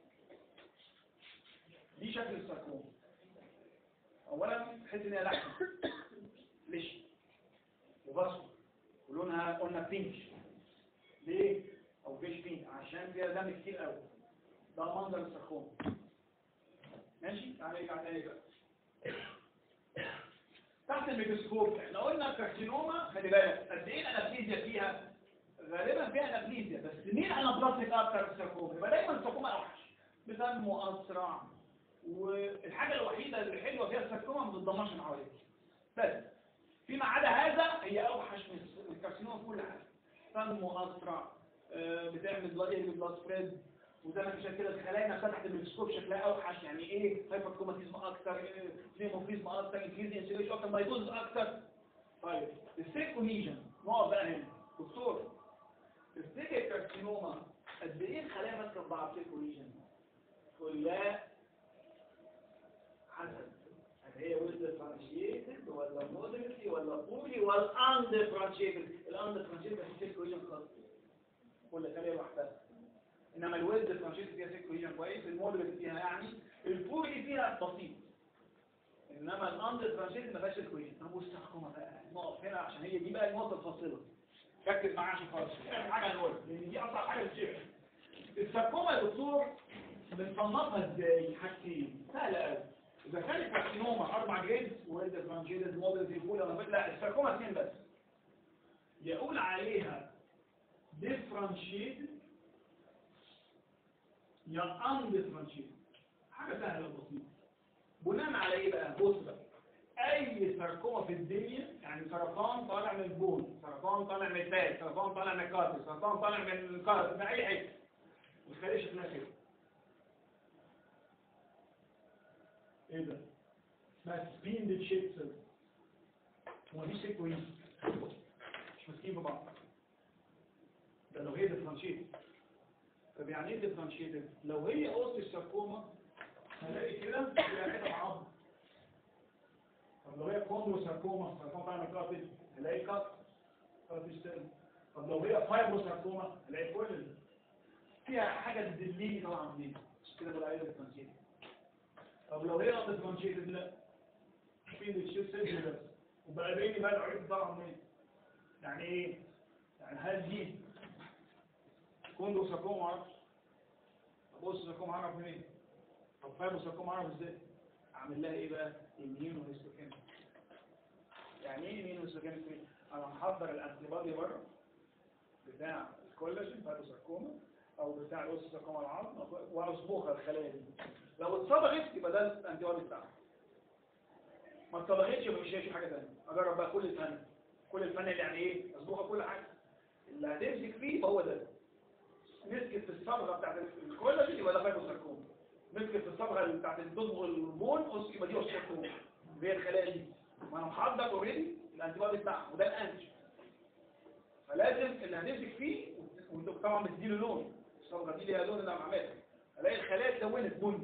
دي شكل الساركوما اولا تحس ان هي لحمه فليش وبصل ولونها قلنا بينك ليه او فيش بينك عشان فيها دم كتير قوي ده منظر السركوما ماشي تعالى نرجع تاني بقى تحت الميكروسكوب احنا قلنا كارسينوما خلي بالك قد ايه الانابليزيا فيها غالبا فيها انابليزيا بس مين انابلاستيك اكتر السركوما يبقى دايما السركوما اوحش بتنمو اسرع والحاجه الوحيده اللي حلوه فيها السركوما ما بتدمرش اللي حواليك بس فيما عدا هذا هي اوحش من الكارسينوما في كل حاجه تنمو اسرع آه، بتعمل بلاد بلاد سبريد وزي ما انت شايف كده الخلايا نفسها تحت الميكروسكوب شكلها اوحش يعني ايه هايبركروماتيزم اكتر فيموفيزم اكتر انكريز انسيليشن اكتر مايتوز اكتر طيب السيكونيجن نقعد بقى هنا دكتور تفتكر الكارسينوما قد ايه الخلايا ماسكه في بعض سيكونيجن تقول لا حسب هل هي ويل ديفرنشيتد ولا مودريتي ولا بولي ولا ان ديفرنشيتد الان ديفرنشيتد في سيكونيجن خاص كل خليه لوحدها انما الويل ديفرنشيتد فيها سيكونيجن كويس المودريت فيها يعني البولي فيها بسيط انما الان ديفرنشيتد ما فيهاش سيكونيجن طب والسركوما بقى نقف هنا عشان هي دي بقى النقطه الفاصله ركز معايا عشان خالص اخر حاجه هنقولها لان دي اصعب حاجه في الشيء السركوما يا دكتور بنصنفها ازاي حاجتين سهله قوي اذا كانت كارسينوما اربع جريد ويل ديفرنشيتد مودريت الفول ولا لا السركوما اثنين بس يقول عليها differentiated يا undifferentiated حاجة سهلة وبسيطة بناء على ايه بقى بص بقى اي سرطان في الدنيا يعني سرطان طالع من البول سرطان طالع من الفات سرطان طالع من الكارت سرطان طالع من الكارت من اي حته الخليه شكلها كده ايه ده اسمها سبين شيب سيل ومفيش سيكوينس مش ماسكين ببعض ده لو هي ديفرنشيتد طب يعني ايه ديفرنشيتد لو هي اوستي ساركوما هلاقي كده فيها حته عظم طب لو هي كوندرو ساركوما ساركوما طالع من كارتج هلاقي كات كارتج سيل طب لو هي فايبرو ساركوما هلاقي كل ده. فيها حاجه تدليني طبعا منين مش كده بقى عليها ديفرنشيتد طب لو هي ديفرنشيتد لا في الشيب سيل بس وبقى بيني بقى العيب طبعا منين يعني ايه يعني هل دي كوندو ساركوما معرفش طب بص ساركوما اعرف منين طب فايبو ساركوما اعرف ازاي اعمل لها ايه بقى اميونو هيستوكيمستري يعني ايه اميونو هيستوكيمستري انا محضر الانتي بادي بره بتاع الكولاجين فايبو ساركوما او بتاع الاوس ساركوما العظم واصبغها الخلايا دي لو اتصبغت يبقى ده الانتي بادي بتاعها ما اتصبغتش يبقى مش هيشوف حاجه ثانيه اجرب بقى كل الفن كل الفن اللي يعني ايه اصبغها كل حاجه اللي هتمسك فيه هو ده مسكت في الصبغه بتاعت الكولاجين يبقى ده فايبو ساركوما مسكت في الصبغه اللي بتاعت الضغط الهرمون أس- يبقى دي اوستيوكوما هي الخلايا دي ما انا محضر اوريدي الانتي بودي بتاعها وده الانتي فلازم اللي هنمسك فيه وانت طبعا بتديله لون الصبغه دي ليها لون انا عملها الاقي الخلايا اتلونت بني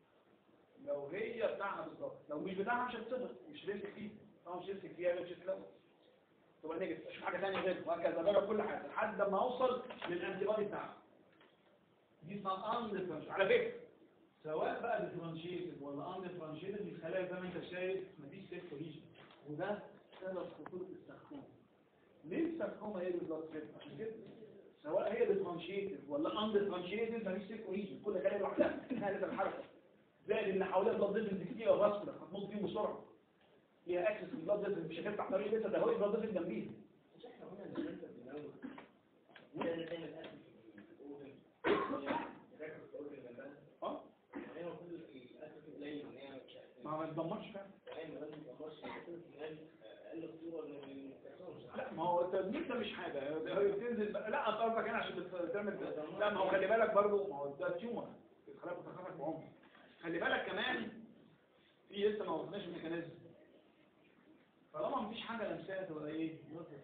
لو هي بتاعها بالظبط لو مش بتاعها مش هتصبغ مش هتمسك فيه طبعا مش هتمسك فيها مش هتتلون تبقى نيجاتيف اشوف حاجه ثانيه غيره وهكذا اجرب كل حاجه لحد ما اوصل للانتي بودي بتاعها دي اسمها ان على فكره سواء بقى ديفرنشيتد ولا ان ديفرنشيتد الخلايا زي ما انت شايف مفيش سيل كوليجن وده سبب خطوره السركوما ليه السركوما هي بالظبط كده عشان كده سواء هي ديفرنشيتد ولا ان ديفرنشيتد مفيش سيل كوليجن كل خلايا لوحدها هذه الحركه زائد ان حواليها بلاد فيزلز كتير وفاسكولار هتموت فيهم بسرعه ليها اكسس للبلاد فيزلز مش هتفتح طريق لسه ده هو البلاد فيزلز جنبيها مش احنا قلنا ان انت بنقول مين اللي بيعمل اكل في الاوفن بتاكل في الاوفن جنبها اه يعني المفروض الاكل فيه قليل ان هي مش ما ما تدمرش فعلا يعني ما لازم تدمرش الاكل في اقل خطوره من الكرتون لا ما هو التدمير ده مش حاجة هي بتنزل بقى- لا انت قصدك هنا عشان بتعمل لا ما هو خلي بالك برضو ما هو ده تيومر الخلايا بتتخرج بعمر خلي بالك كمان في لسه ما وصلناش الميكانيزم طالما مفيش حاجة لمسات ولا ايه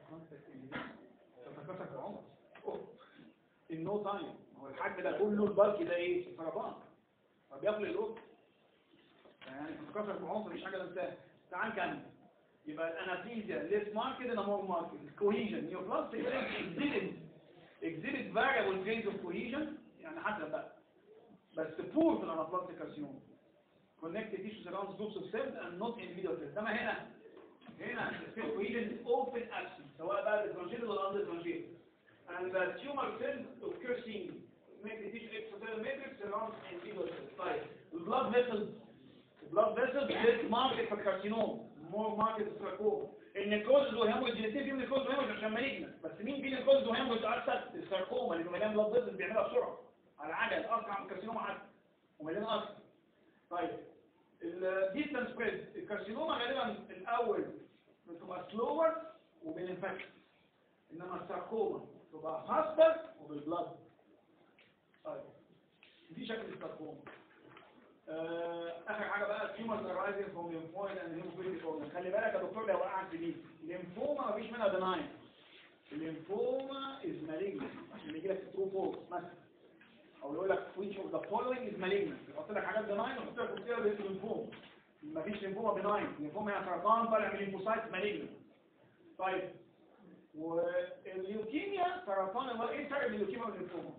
تتكاثر بعمر النو تايم ما هو الحجم ده كله البلك ده ايه سرطان فبياكل القط يعني تتكاثر بعمر مفيش حاجة لمسات تعال نكمل يبقى الانافيزيا less marked and more marked cohesion neoplastic exhibit exhibit variable grades of cohesion يعني حسب بقى بس poor في الانaplastic carcinoma connected tissues around groups of cells and not individual cells انما هنا هنا the cell cohesion is often absent سواء بقى differentiated ولا undifferentiated and the tumor cells occur singly connected tissue extracellular matrix around individual cells. طيب البلاد فيسلز البلاد فيسلز ليس ماركت في الكارسينوم مور ماركت في الساركوما النيكروزز وهيموجينيتيف فيهم نيكروز وهيموج عشان مالجنس بس مين فيه نيكروز وهيموج اكثر الساركوما لانه مليان بلاد فيسلز بيعملها بسرعه على العجل اسرع من الكارسينوما حتى ومليان اسرع طيب الديستانس سبريد الكارسينوما غالبا الاول بتبقى سلور وبالانفكشن انما الساركوما تبقى فاستر وبالبلاد طيب دي شكل الساركوما آه، اخر حاجه بقى التيومرز ارايزنج فروم ليمفويد اند هيموفيليك اورجن خلي بالك يا دكتور لو وقعت في دي الليمفوما مفيش منها ديناين الليمفوما از مالجنت عشان يجي لك ترو فولس مثلا او يقول لك which of the following is malignant يحط لك حاجات ديناين ويحط لك كتير للليمفوما مفيش ليمفوما بناين الليمفوما هي سرطان طالع من الليمفوسايت مالجنت طيب والليوكيميا سرطان الم- ايه الفرق بين الليوكيميا والليمفوما؟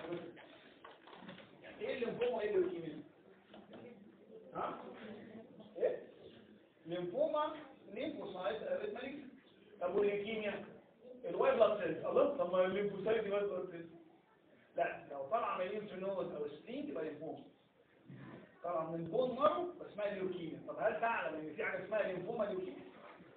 يعني ايه الليمفوما وايه الليوكيميا؟ ها؟ ايه؟ ليمفوما ليمفوسايت قالت مالك طب والليوكيميا الوايت بلاد سيلز الله طب ما الليمفوسايت دي وايت بلاد سيلز لا لو طلع من الليمف نود او سليم يبقى ليمفوما طلع من بون مارو اسمها ليوكيميا طب هل تعلم ان في حاجه اسمها ليمفوما ليوكيميا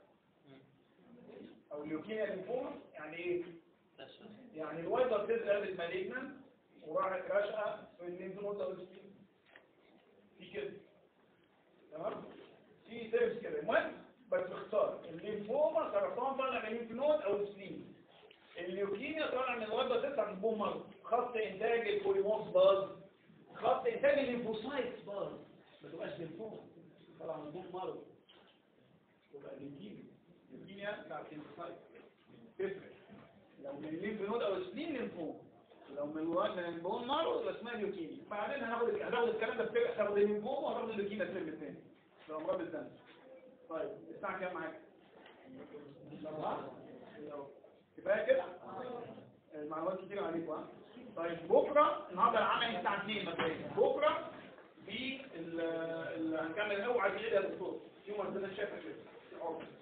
او ليوكيميا ليمفوما يعني ايه يعني الوايت بلاد سيلز قلبت مالجنان وراحت راشقه في الليمف نود او سليم في كده تمام في تيرمز كده المهم بس باختصار الليمفوما سرطان طالع من الليمف نود او السليم الليوكيميا طالع من الوايت بلاد سيلز عند البون مارو خط انتاج البوليمورز باز خط انتاج الليمفوسايتس باز ما تبقاش ليمفوما طالع من البون مارو تبقى ليوكيميا الليوكيميا بتاعت الليمفوسايت تفرق لو من الليمف نود او السليم ليمفوما لو من الوايت من البون مارو يبقى اسمها ليوكيميا بعدين هناخد هناخد الكلام ده في فرق هناخد الليمفوما وهناخد الليوكيميا الترم الثاني في امراض الدم طيب الساعه كام معاك؟ أربعة؟ كفايه كده؟ المعلومات كتير عليكم ها؟ طيب بكره النهارده العمل الساعه 2 مبدئيا بكره في ال- ال- هنكمل اوعى كده يا دكتور يوم ما انت شايفك كده